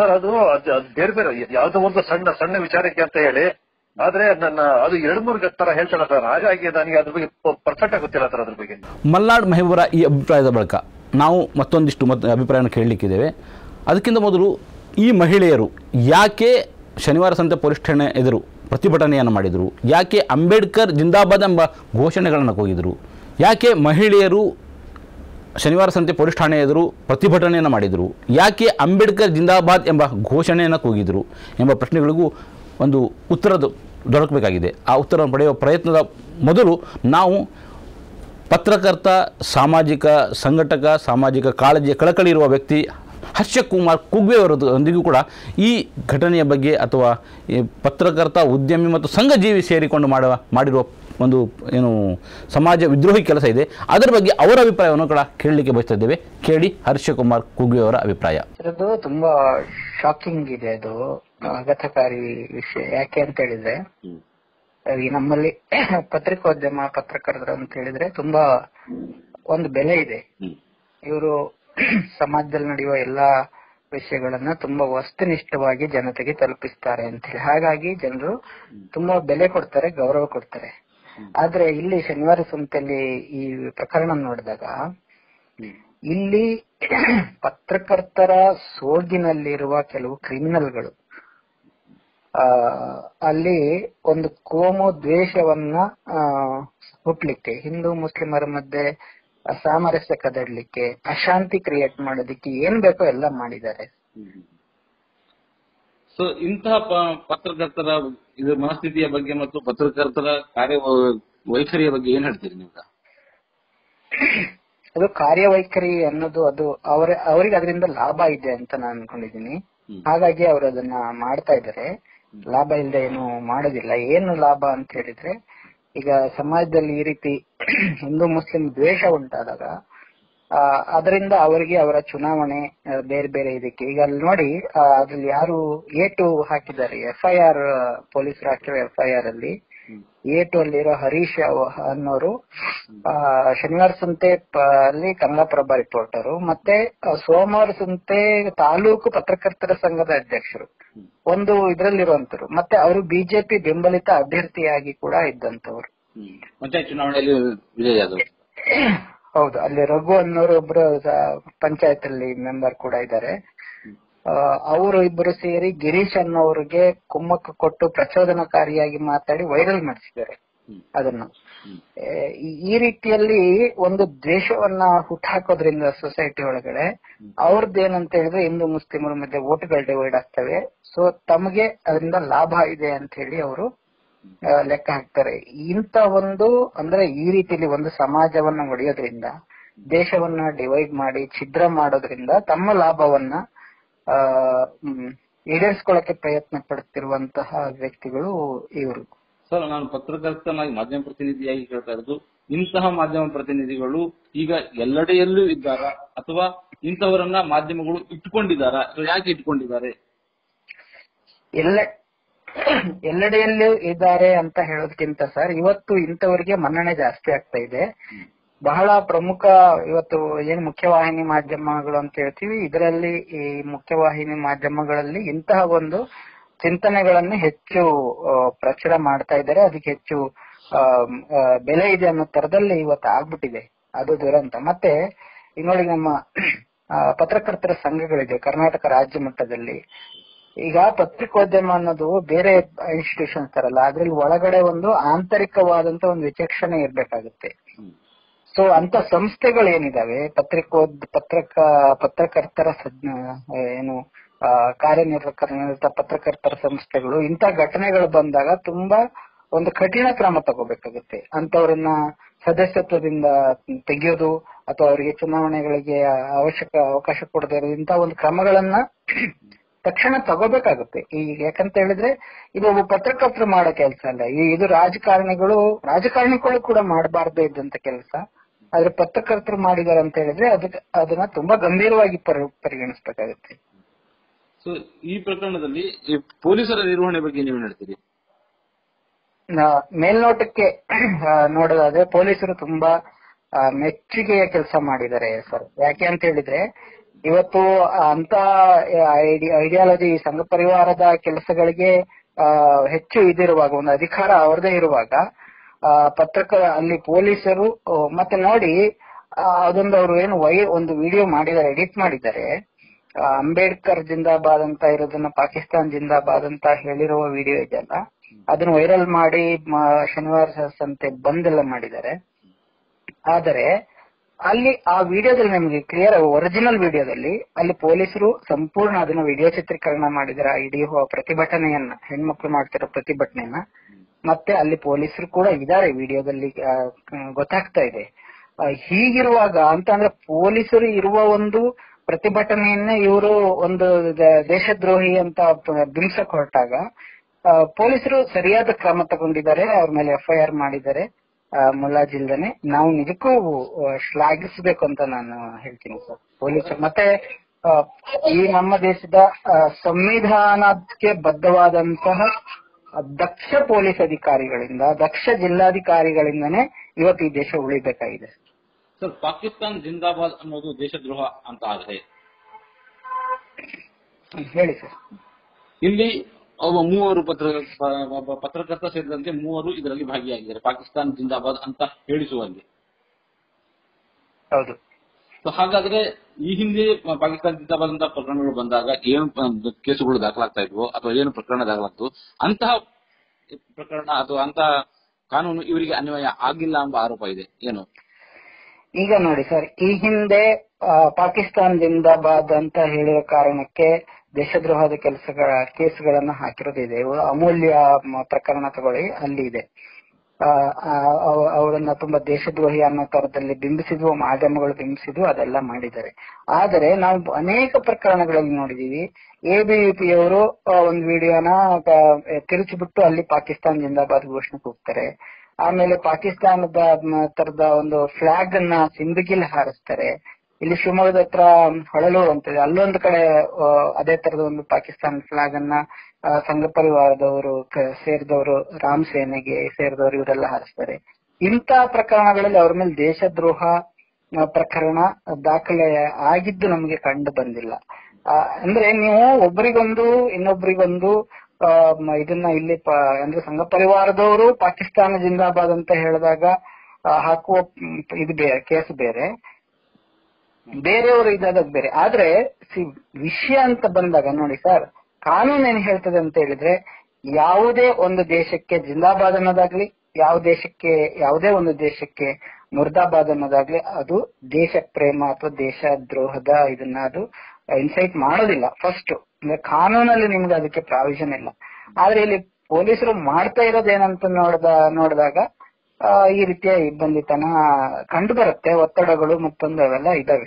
ಸರ್ ಅದು ಅದ್ ಅದ್ ಬೇರೆ ಬೇರೆ ಯಾವ್ದೋ ಒಂದು ಸಣ್ಣ ಸಣ್ಣ ವಿಚಾರಕ್ಕೆ ಅಂತ ಹೇಳಿ ಆದ್ರೆ ನನ್ನ ಅದು ಎರಡ್ ಮೂರು ತರ ಹೇಳ್ತಾರ ಸರ್ ಹಾಗಾಗಿ ನನಗೆ ಅದ್ರ ಬಗ್ಗೆ ಪರ್ಫೆಕ್ಟ್ ಆಗಿ ಗೊತ್ತಿಲ್ಲ ಸರ್ ಅದ್ರ ಬಗ್ಗೆ ಮಲ್ನಾಡ್ ಮೆಹಬೂರ ಈ ಅಭಿಪ್ರಾಯದ ಬಳಿಕ ನಾವು ಮತ್ತೊಂದಿಷ್ಟು ಮತ್ ಅಭಿಪ್ರಾಯವನ್ನು ಕೇಳಲಿಕ್ಕಿದ್ದೇವೆ ಅದಕ್ಕಿಂತ ಮೊದಲು ಈ ಮಹಿಳೆಯರು ಯಾಕೆ ಶನಿವಾರ ಸಂತೆ ಪೊಲೀಸ್ ಠಾಣೆ ಎದುರು ಪ್ರತಿಭಟನೆಯನ್ನು ಮಾಡಿದರು ಯಾಕೆ ಅಂಬೇಡ್ಕರ್ ಜಿಂದಾಬಾದ್ ಎಂಬ ಘೋಷಣೆಗಳನ್ನು ಕೂಗಿದರು ಯಾಕೆ ಮಹಿಳೆಯರು ಶನಿವಾರ ಸಂತೆ ಪೊಲೀಸ್ ಠಾಣೆ ಎದುರು ಪ್ರತಿಭಟನೆಯನ್ನು ಮಾಡಿದರು ಯಾಕೆ ಅಂಬೇಡ್ಕರ್ ಜಿಂದಾಬಾದ್ ಎಂಬ ಘೋಷಣೆಯನ್ನು ಕೂಗಿದರು ಎಂಬ ಪ್ರಶ್ನೆಗಳಿಗೂ ಒಂದು ಉತ್ತರ ದೊ- ದೊರಕಬೇಕಾಗಿದೆ ಆ ಉತ್ತರವನ್ನು ಪಡೆಯುವ ಪ್ರಯತ್ನದ ಮೊದಲು ನಾವು ಪತ್ರಕರ್ತ ಸಾಮಾಜಿಕ ಸಂಘಟಕ ಸಾಮಾಜಿಕ ಕಾಳಜಿಯ ಕಳಕಳಿ ಇರುವ ವ್ಯಕ್ತಿ ಹರ್ಷಕುಮಾರ್ ಕುಗ್ವೆ ಅವರೊಂದಿಗೂ ಕೂಡ ಈ ಘಟನೆಯ ಬಗ್ಗೆ ಅಥವಾ ಈ ಪತ್ರಕರ್ತ ಉದ್ಯಮಿ ಮತ್ತು ಸಂಘಜೀವಿ ಸೇರಿಕೊಂಡು ಮಾಡುವ ಮಾಡಿರುವ ಒಂದು ಏನು ಸಮಾಜ ವಿದ್ರೋಹಿ ಕೆಲಸ ಇದೆ ಅದರ ಬಗ್ಗೆ ಅವರ ಅಭಿಪ್ರಾಯವನ್ನು ಕೂಡ ಕೇಳಲಿಕ್ಕೆ ಬಯಸ್ತಾ ಇದ್ದೇವೆ ಕೇಳಿ ಹರ್ಷಕುಮಾರ್ ಕುಗ್ವೆ ಅವರ ಅಭಿಪ್ರಾಯ ಅದು ತುಂಬಾ ಶಾಕಿಂಗ್ ಇದೆ ಅದು ಆಘಾತಕಾರಿ ವಿಷಯ ಯಾಕೆ ಅಂತ ಹೇಳಿದ್ರೆ ಈ ನಮ್ಮಲ್ಲಿ ಪತ್ರಿಕೋದ್ಯಮ ಪತ್ರಕರ್ತರು ಅಂತ ಹೇಳಿದ್ರೆ ತುಂಬಾ ಒಂದು ಬೆಲೆ ಇದೆ ಇವರು ಸಮಾಜದಲ್ಲಿ ನಡೆಯುವ ಎಲ್ಲಾ ವಿಷಯಗಳನ್ನ ತುಂಬಾ ವಸ್ತುನಿಷ್ಠವಾಗಿ ಜನತೆಗೆ ತಲುಪಿಸ್ತಾರೆ ಅಂತ ಹೇಳಿ ಹಾಗಾಗಿ ಜನರು ತುಂಬಾ ಬೆಲೆ ಕೊಡ್ತಾರೆ ಗೌರವ ಕೊಡ್ತಾರೆ ಆದ್ರೆ ಇಲ್ಲಿ ಶನಿವಾರ ಸಂತೆಯಲ್ಲಿ ಈ ಪ್ರಕರಣ ನೋಡಿದಾಗ ಇಲ್ಲಿ ಪತ್ರಕರ್ತರ ಸೋಗಿನಲ್ಲಿರುವ ಕೆಲವು ಕ್ರಿಮಿನಲ್ಗಳು ಆ ಅಲ್ಲಿ ಒಂದು ಕೋಮು ದ್ವೇಷವನ್ನ ಆ ಹುಟ್ಲಿಕ್ಕೆ ಹಿಂದೂ ಮುಸ್ಲಿಮರ ಮಧ್ಯೆ ಸಾಮರಸ್ಯ ಕದಡ್ಲಿಕ್ಕೆ ಅಶಾಂತಿ ಕ್ರಿಯೇಟ್ ಮಾಡೋದಕ್ಕೆ ಏನ್ ಬೇಕೋ ಎಲ್ಲ ಮಾಡಿದ್ದಾರೆ ಸೊ ಇಂತಹ ಪ- ಪತ್ರಕರ್ತರ ಇದು ಮನಸ್ಥಿತಿಯ ಬಗ್ಗೆ ಮತ್ತು ಪತ್ರಕರ್ತರ ಕಾರ್ಯ ವ- ವೈಖರಿಯ ಬಗ್ಗೆ ಏನ್ ಹೇಳ್ತೀರಿ ನೀವು ಅದು ಕಾರ್ಯವೈಖರಿ ಅನ್ನೋದು ಅದು ಅವರ ಅವರಿಗೆ ಅದರಿಂದ ಲಾಭ ಇದೆ ಅಂತ ನಾನು ಅನ್ಕೊಂಡಿದೀನಿ ಹಾಗಾಗಿ ಅವರು ಅದನ್ನ ಮಾಡ್ತಾ ಇದ್ದಾರೆ ಲಾಭ ಇಲ್ಲದೆ ಏನು ಮಾಡೋದಿಲ್ಲ ಏನು ಲಾಭ ಅಂತ ಹೇಳಿದ್ರೆ ಈಗ ಸಮಾಜದಲ್ಲಿ ಈ ರೀತಿ ಹಿಂದೂ ಮುಸ್ಲಿಂ ದ್ವೇಷ ಉಂಟಾದಾಗ ಆ, ಅದರಿಂದ ಅವರಿಗೆ ಅವರ ಚುನಾವಣೆ ಆ, ಬೇರೆ ಬೇರೆ ಇದಕ್ಕೆ ಈಗ ಅಲ್ಲಿ ನೋಡಿ ಆ, ಅದ್ರಲ್ಲಿ ಯಾರು ಏಟು ಹಾಕಿದ್ದಾರೆ ಎಫ್ ಐ ಆರ್ ಪೊಲೀಸರು ಹಾಕಿರೋ ಎಫ್ ಐ ಆರ್ ಅಲ್ಲಿ ಏಟು ಅಲ್ಲಿರೋ ಹರೀಶ್ ಅವ- ಅನ್ನೋರು ಆ, ಶನಿವಾರ ಸಂತೆ ಪ- ಅಲ್ಲಿ ಕನ್ನಡಪ್ರಭ ರಿಪೋರ್ಟರು ಮತ್ತೆ ಆ, ಸೋಮವಾರ ಸಂತೆ ತಾಲೂಕು ಪತ್ರಕರ್ತರ ಸಂಘದ ಅಧ್ಯಕ್ಷರು ಒಂದು ಇದ್ರಲ್ಲಿರುವಂತರು ಮತ್ತೆ ಅವರು ಬಿಜೆಪಿ ಬೆಂಬಲಿತ ಅಭ್ಯರ್ಥಿಯಾಗಿ ಕೂಡ ಇದ್ದಂತವ್ರು ಪಂಚಾಯತ್ ಚುನಾವಣೆಯಲ್ಲಿ ವಿಜಯ್ ಯಾದವ್ ಹೌದು ಅಲ್ಲಿ ರಘು ಅನ್ನೋರು ಒಬ್ರು ಪಂಚಾಯತ್ ಅಲ್ಲಿ ಮೆಂಬರ್ ಕೂಡ ಇದ್ದಾರೆ ಅವರು ಇಬ್ಬರು ಸೇರಿ ಗಿರೀಶ್ ಅನ್ನೋರಿಗೆ ಕುಮ್ಮಕ್ಕು ಕೊಟ್ಟು ಪ್ರಚೋದನಕಾರಿಯಾಗಿ ಮಾತಾಡಿ ವೈರಲ್ ಮಾಡಿಸಿದ್ದಾರೆ ಅದನ್ನು ಏ, ಈ- ಈ ರೀತಿಯಲ್ಲಿ ಒಂದು ದ್ವೇಷವನ್ನ ಹುಟ್ಟಾಕೋದ್ರಿಂದ ಸೊಸೈಟಿ ಒಳಗಡೆ ಅವ್ರದ್ದು ಏನಂತ ಹೇಳಿದ್ರೆ ಹಿಂದೂ ಮುಸ್ಲಿಮರ ಮಧ್ಯೆ ಓಟ್ಗಳು ಡಿವೈಡ್ ಆಗ್ತವೆ ಸೊ ತಮಗೆ ಅದರಿಂದ ಲಾಭ ಇದೆ ಅಂತ ಹೇಳಿ ಅವರು ಲೆಕ್ಕ ಹಾಕ್ತಾರೆ ಇಂತ ಒಂದು ಅಂದ್ರೆ ಈ ರೀತಿಯಲ್ಲಿ ಒಂದು ಸಮಾಜವನ್ನ ಒಡೆಯೋದ್ರಿಂದ ದೇಶವನ್ನ ಡಿವೈಡ್ ಮಾಡಿ ಛಿದ್ರ ಮಾಡೋದ್ರಿಂದ ತಮ್ಮ ಲಾಭವನ್ನ ಆ ಹ್ಮ್, ಈಡೇರಿಸ್ಕೊಳ್ಳಕ್ಕೆ ಪ್ರಯತ್ನ ಪಡುತ್ತಿರುವಂತಹ ವ್ಯಕ್ತಿಗಳು ಇವರು ಸರ್ ನಾನು ಪತ್ರಕರ್ತನಾಗಿ ಮಾಧ್ಯಮ ಪ್ರತಿನಿಧಿಯಾಗಿ ಕೇಳ್ತಾ ಇರೋದು ಇಂತಹ ಮಾಧ್ಯಮ ಪ್ರತಿನಿಧಿಗಳು ಈಗ ಎಲ್ಲೆಡೆಯಲ್ಲೂ ಇದ್ದಾರಾ ಅಥವಾ ಇಂಥವರನ್ನ ಮಾಧ್ಯಮಗಳು ಇಟ್ಕೊಂಡಿದ್ದಾರಾ ಅಥವಾ ಯಾಕೆ ಇಟ್ಕೊಂಡಿದ್ದಾರೆ ಎಲ್ಲ ಎಲ್ಲೆಡೆಯಲ್ಲೂ ಇದ್ದಾರೆ ಅಂತ ಹೇಳೋದಕ್ಕಿಂತ ಸರ್ ಇವತ್ತು ಇಂಥವರಿಗೆ ಮನ್ನಣೆ ಜಾಸ್ತಿ ಆಗ್ತಾ ಇದೆ ಬಹಳ ಪ್ರಮುಖ ಇವತ್ತು ಏನ್ ಮುಖ್ಯವಾಹಿನಿ ಮಾಧ್ಯಮಗಳು ಅಂತ ಹೇಳ್ತೀವಿ ಇದರಲ್ಲಿ ಈ ಮುಖ್ಯವಾಹಿನಿ ಮಾಧ್ಯಮಗಳಲ್ಲಿ ಇಂತಹ ಒಂದು ಚಿಂತನೆಗಳನ್ನು ಹೆಚ್ಚು ಆ, ಪ್ರಚಾರ ಮಾಡ್ತಾ ಇದ್ದಾರೆ ಅದಕ್ಕೆ ಹೆಚ್ಚು ಆ, ಆ, ಬೆಲೆ ಇದೆ ಅನ್ನೋ ತರದಲ್ಲಿ ಇವತ್ತು ಆಗ್ಬಿಟ್ಟಿದೆ ಅದು ದುರಂತ ಮತ್ತೆ ಈಗ ನೋಡಿ ನಮ್ಮ ಆ, ಪತ್ರಕರ್ತರ ಸಂಘಗಳಿದೆ ಕರ್ನಾಟಕ ರಾಜ್ಯ ಮಟ್ಟದಲ್ಲಿ ಈಗ ಪತ್ರಿಕೋದ್ಯಮ ಅನ್ನೋದು ಬೇರೆ ಇನ್ಸ್ಟಿಟ್ಯೂಷನ್ಸ್ ತರಲ್ಲ ಅದ್ರಲ್ಲಿ ಒಳಗಡೆ ಒಂದು ಆಂತರಿಕವಾದಂತ ಒಂದು ವಿಚಕ್ಷಣೆ ಇರ್ಬೇಕಾಗುತ್ತೆ ಸೊ ಅಂತ ಸಂಸ್ಥೆಗಳು ಏನಿದಾವೆ ಪತ್ರಿಕೋದ್ ಪತ್ರಕ ಪತ್ರಕರ್ತರ ಸಜ್ಞ ಏನು ಆ, ಕಾರ್ಯನಿರ್ವಹಕ ನಿರತ ಪತ್ರಕರ್ತರ ಸಂಸ್ಥೆಗಳು ಇಂಥ ಘಟನೆಗಳು ಬಂದಾಗ ತುಂಬಾ ಒಂದು ಕಠಿಣ ಕ್ರಮ ತಗೋಬೇಕಾಗುತ್ತೆ ಅಂತವ್ರನ್ನ ಸದಸ್ಯತ್ವದಿಂದ ತೆಗೆಯೋದು ಅಥವಾ ಅವರಿಗೆ ಚುನಾವಣೆಗಳಿಗೆ ಅವಶ್ಯಕ ಅವಕಾಶ ಕೊಡದೇ ಇರೋದು ಇಂಥ ಒಂದು ಕ್ರಮಗಳನ್ನ ತಕ್ಷಣ ತಗೋಬೇಕಾಗುತ್ತೆ ಈಗ ಯಾಕಂತ ಹೇಳಿದ್ರೆ ಇದು ಒಬ್ಬ ಪತ್ರಕರ್ತರು ಮಾಡೋ ಕೆಲಸ ಅಲ್ಲ ಈ ಇದು ರಾಜಕಾರಣಿಗಳು ರಾಜಕಾರಣಿಗಳು ಕೂಡ ಮಾಡಬಾರ್ದು ಇದ್ದಂತ ಕೆಲಸ ಆದ್ರೆ ಪತ್ರಕರ್ತರು ಮಾಡಿದಾರೆ ಅಂತ ಹೇಳಿದ್ರೆ ಅದಕ್ಕೆ ಅದನ್ನ ತುಂಬಾ ಗಂಭೀರವಾಗಿ ಪರಿ- ಪರಿಗಣಿಸ್ಬೇಕಾಗುತ್ತೆ ಸೊ ಈ ಪ್ರಕರಣದಲ್ಲಿ ಈ ಪೊಲೀಸರ ನಿರ್ವಹಣೆ ಬಗ್ಗೆ ನೀವು ಹೇಳ್ತೀರಿ ನಾ- ಮೇಲ್ನೋಟಕ್ಕೆ ಆ, ನೋಡೋದಾದ್ರೆ ಪೊಲೀಸರು ತುಂಬಾ ಆ, ಮೆಚ್ಚುಗೆಯ ಕೆಲಸ ಮಾಡಿದ್ದಾರೆ ಸರ್ ಯಾಕೆ ಅಂತ ಹೇಳಿದ್ರೆ ಇವತ್ತು ಅಂತ ಐಡಿಯಾಲಜಿ ಸಂಘ ಪರಿವಾರದ ಕೆಲಸಗಳಿಗೆ ಆ, ಹೆಚ್ಚು ಇದಿರುವಾಗ ಒಂದು ಅಧಿಕಾರ ಅವರದೇ ಇರುವಾಗ ಆ, ಪತ್ರಕ ಅಲ್ಲಿ ಪೊಲೀಸರು ಆ, ಮತ್ತೆ ನೋಡಿ ಆ, ಅದೊಂದು ಅವರು ಏನು ವೈ ಒಂದು ವಿಡಿಯೋ ಮಾಡಿದ್ದಾರೆ ಎಡಿಟ್ ಮಾಡಿದ್ದಾರೆ ಆ, ಅಂಬೇಡ್ಕರ್ ಜಿಂದಾಬಾದ್ ಅಂತ ಇರೋದನ್ನ ಪಾಕಿಸ್ತಾನ್ ಜಿಂದಾಬಾದ್ ಅಂತ ಹೇಳಿರುವ ವಿಡಿಯೋ ಇದೆಯಲ್ಲ ಅದನ್ನ ವೈರಲ್ ಮಾಡಿ ಮ- ಶನಿವಾರ ಸಂತೆ ಬಂದ್ ಎಲ್ಲ ಮಾಡಿದ್ದಾರೆ ಆದರೆ ಅಲ್ಲಿ ಆ ವಿಡಿಯೋದಲ್ಲಿ ನಮಗೆ ಕ್ಲಿಯರ್ ಒರಿಜಿನಲ್ ವಿಡಿಯೋದಲ್ಲಿ ಅಲ್ಲಿ ಪೊಲೀಸರು ಸಂಪೂರ್ಣ ಅದನ್ನ ವಿಡಿಯೋ ಚಿತ್ರೀಕರಣ ಮಾಡಿದ್ದಾರೆ ಆ ಇಡೀ ಹೊ- ಪ್ರತಿಭಟನೆಯನ್ನ ಹೆಣ್ಮಕ್ಳು ಮಾಡ್ತಿರೋ ಪ್ರತಿಭಟನೆಯನ್ನ ಮತ್ತೆ ಅಲ್ಲಿ ಪೊಲೀಸರು ಕೂಡ ಇದ್ದಾರೆ ವಿಡಿಯೋದಲ್ಲಿ ಆ, ಕ- ಗೊತ್ತಾಗ್ತಾ ಇದೆ ಆ, ಹೀಗಿರುವಾಗ ಅಂತ ಅಂದ್ರೆ ಪೊಲೀಸರು ಇರುವ ಒಂದು ಪ್ರತಿಭಟನೆಯನ್ನ ಇವರು ಒಂದು ದ- ದೇಶದ್ರೋಹಿ ಅಂತ ಪ- ಬಿಂಬಿಸಕ್ ಹೊರಟಾಗ ಆ, ಪೊಲೀಸರು ಸರಿಯಾದ ಕ್ರಮ ತಗೊಂಡಿದ್ದಾರೆ ಅವ್ರ ಮೇಲೆ ಎಫ್ಐಆರ್ ಮಾಡಿದ್ದಾರೆ ಆ, ಮುಲಾಜಿಲ್ದನೆ ನಾವು ನಿಜಕ್ಕೂ ಆ, ಶ್ಲಾಘಿಸಬೇಕು ಅಂತ ನಾನು ಹೇಳ್ತೀನಿ ಸರ್ ಪೊಲೀಸರು ಮತ್ತೆ ಆ, ಈ ನಮ್ಮ ದೇಶದ ಆ, ಸಂವಿಧಾನಕ್ಕೆ ಬದ್ಧವಾದಂತಹ ದಕ್ಷ ಪೊಲೀಸ್ ಅಧಿಕಾರಿಗಳಿಂದ ದಕ್ಷ ಜಿಲ್ಲಾಧಿಕಾರಿಗಳಿಂದನೇ ಇವತ್ತು ಈ ದೇಶ ಉಳಿಬೇಕಾಗಿದೆ ಸರ್ ಪಾಕಿಸ್ತಾನ್ ಜಿಂದಾಬಾದ್ ಅನ್ನೋದು ದೇಶದ್ರೋಹ ಅಂತ ಆದರೆ ಹ್ಮ್, ಹೇಳಿ ಸರ್ ಇಲ್ಲಿ ಒಬ್ಬ ಮೂವರು ಪತ್ರ ಒಬ್ಬ ಪತ್ರಕರ್ತ ಸೇರಿದಂತೆ ಮೂವರು ಇದರಲ್ಲಿ ಭಾಗಿಯಾಗಿದ್ದಾರೆ ಪಾಕಿಸ್ತಾನ್ ಜಿಂದಾಬಾದ್ ಅಂತ ಹೇಳಿಸುವಲ್ಲಿ ಹೌದು ಸೊ ಹಾಗಾದ್ರೆ ಈ ಹಿಂದೆ ಪಾಕಿಸ್ತಾನ್ ಜಿಂದಾಬಾದ್ ಅಂತ ಪ್ರಕರಣಗಳು ಬಂದಾಗ ಏನು ಪ- ಕೇಸುಗಳು ದಾಖಲಾಗ್ತಾ ಇದ್ವೋ ಅಥವಾ ಏನು ಪ್ರಕರಣ ದಾಖಲಾಗ್ತೋ ಅಂತಹ ಪ್ರಕರಣ ಅಥವಾ ಅಂತಹ ಕಾನೂನು ಇವರಿಗೆ ಅನ್ವಯ ಆಗಿಲ್ಲ ಎಂಬ ಆರೋಪ ಇದೆ ಏನು ಈಗ ನೋಡಿ ಸರ್ ಈ ಹಿಂದೆ ಆ, ಪಾಕಿಸ್ತಾನ್ ಜಿಂದಾಬಾದ್ ಅಂತ ಹೇಳಿರೋ ಕಾರಣಕ್ಕೆ ದೇಶದ್ರೋಹದ ಕೆಲಸಗಳ ಕೇಸ್ಗಳನ್ನ ಹಾಕಿರೋದಿದೆ ಇವು ಅಮೂಲ್ಯ ಮ- ಪ್ರಕರಣ ತಗೊಳ್ಳಿ ಅಲ್ಲಿ ಇದೆ ಆ, ಆ, ಅವ- ಅವರನ್ನ ತುಂಬಾ ದೇಶದ್ರೋಹಿ ಅನ್ನೋ ತರದಲ್ಲಿ ಬಿಂಬಿಸಿದ್ವು ಮಾಧ್ಯಮಗಳು ಬಿಂಬಿಸಿದ್ವು ಅದೆಲ್ಲ ಮಾಡಿದ್ದಾರೆ ಆದರೆ ನಾವು ಅನೇಕ ಪ್ರಕರಣಗಳಲ್ಲಿ ನೋಡಿದೀವಿ ಎಬಿವಿಪಿ ಅವರು ಒಂದು ವಿಡಿಯೋನ ತಿರುಚಿಬಿಟ್ಟು ಅಲ್ಲಿ ಪಾಕಿಸ್ತಾನ್ ಜಿಂದಾಬಾದ್ ಘೋಷಣೆ ಕೂಗ್ತಾರೆ ಆಮೇಲೆ ಪಾಕಿಸ್ತಾನದ ಮ, ತರದ ಒಂದು ಫ್ಲಾಗ್ ಅನ್ನ ಸಿಂದಗಿಲ್ ಹಾರಿಸ್ತಾರೆ ಇಲ್ಲಿ ಶಿವಮೊಗ್ಗದ ಹತ್ರ ಹೊಳಲೂರು ಅಂತಿದೆ ಅಲ್ಲೊಂದು ಕಡೆ ಆ, ಅದೇ ತರದ ಒಂದು ಪಾಕಿಸ್ತಾನ ಫ್ಲಾಗ್ ಅನ್ನ ಆ, ಸಂಘ ಪರಿವಾರದವರು ಕ- ಸೇರಿದವರು ರಾಮ್ ಸೇನೆಗೆ ಸೇರಿದವರು ಇವರೆಲ್ಲ ಹಾರಿಸ್ತಾರೆ ಇಂಥ ಪ್ರಕರಣಗಳಲ್ಲಿ ಅವ್ರ ಮೇಲೆ ದೇಶದ್ರೋಹ ಆ, ಪ್ರಕರಣ ದಾಖಲೆ ಆಗಿದ್ದು ನಮಗೆ ಕಂಡು ಬಂದಿಲ್ಲ ಆ, ಅಂದ್ರೆ ನೀವು ಒಬ್ಬರಿಗೊಂದು ಇನ್ನೊಬ್ರಿಗೊಂದು ಆ, ಮ- ಇದನ್ನ ಇಲ್ಲಿ ಪ- ಅಂದ್ರೆ ಸಂಘ ಪರಿವಾರದವರು ಪಾಕಿಸ್ತಾನ ಜಿಂದಾಬಾದ್ ಅಂತ ಹೇಳಿದಾಗ ಆ, ಹಾಕುವ ಮ್, ಇದು ಬೇರೆ ಕೇಸ್ ಬೇರೆ ಬೇರೆಯವರು ಇದಾದಾಗ ಬೇರೆ ಆದ್ರೆ ಸಿ ವಿಷಯ ಅಂತ ಬಂದಾಗ ನೋಡಿ ಸರ್ ಕಾನೂನು ಏನ್ ಹೇಳ್ತದೆ ಅಂತ ಹೇಳಿದ್ರೆ ಯಾವುದೇ ಒಂದು ದೇಶಕ್ಕೆ ಜಿಂದಾಬಾದ್ ಅನ್ನೋದಾಗ್ಲಿ ಯಾವ ದೇಶಕ್ಕೆ ಯಾವುದೇ ಒಂದು ದೇಶಕ್ಕೆ ಮುರ್ದಾಬಾದ್ ಅನ್ನೋದಾಗ್ಲಿ ಅದು ದೇಶ ಪ್ರೇಮ ಅಥವಾ ದೇಶ ದ್ರೋಹದ ಇದನ್ನ ಅದು ಇನ್ಸೈಟ್ ಮಾಡೋದಿಲ್ಲ ಫಸ್ಟ್ ಅಂದ್ರೆ ಕಾನೂನಲ್ಲಿ ನಿಮ್ಗೆ ಅದಕ್ಕೆ ಪ್ರಾವಿಷನ್ ಇಲ್ಲ ಆದ್ರೆ ಇಲ್ಲಿ ಪೊಲೀಸರು ಮಾಡ್ತಾ ಇರೋದೇನಂತ ನೋಡ್ದ ನೋಡಿದಾಗ ಆ, ಈ ರೀತಿಯ ಇಬ್ಬಂದಿತನ ಕಂಡು ಬರುತ್ತೆ ಒತ್ತಡಗಳು ಮತ್ತೊಂದು ಅವೆಲ್ಲ ಇದಾವೆ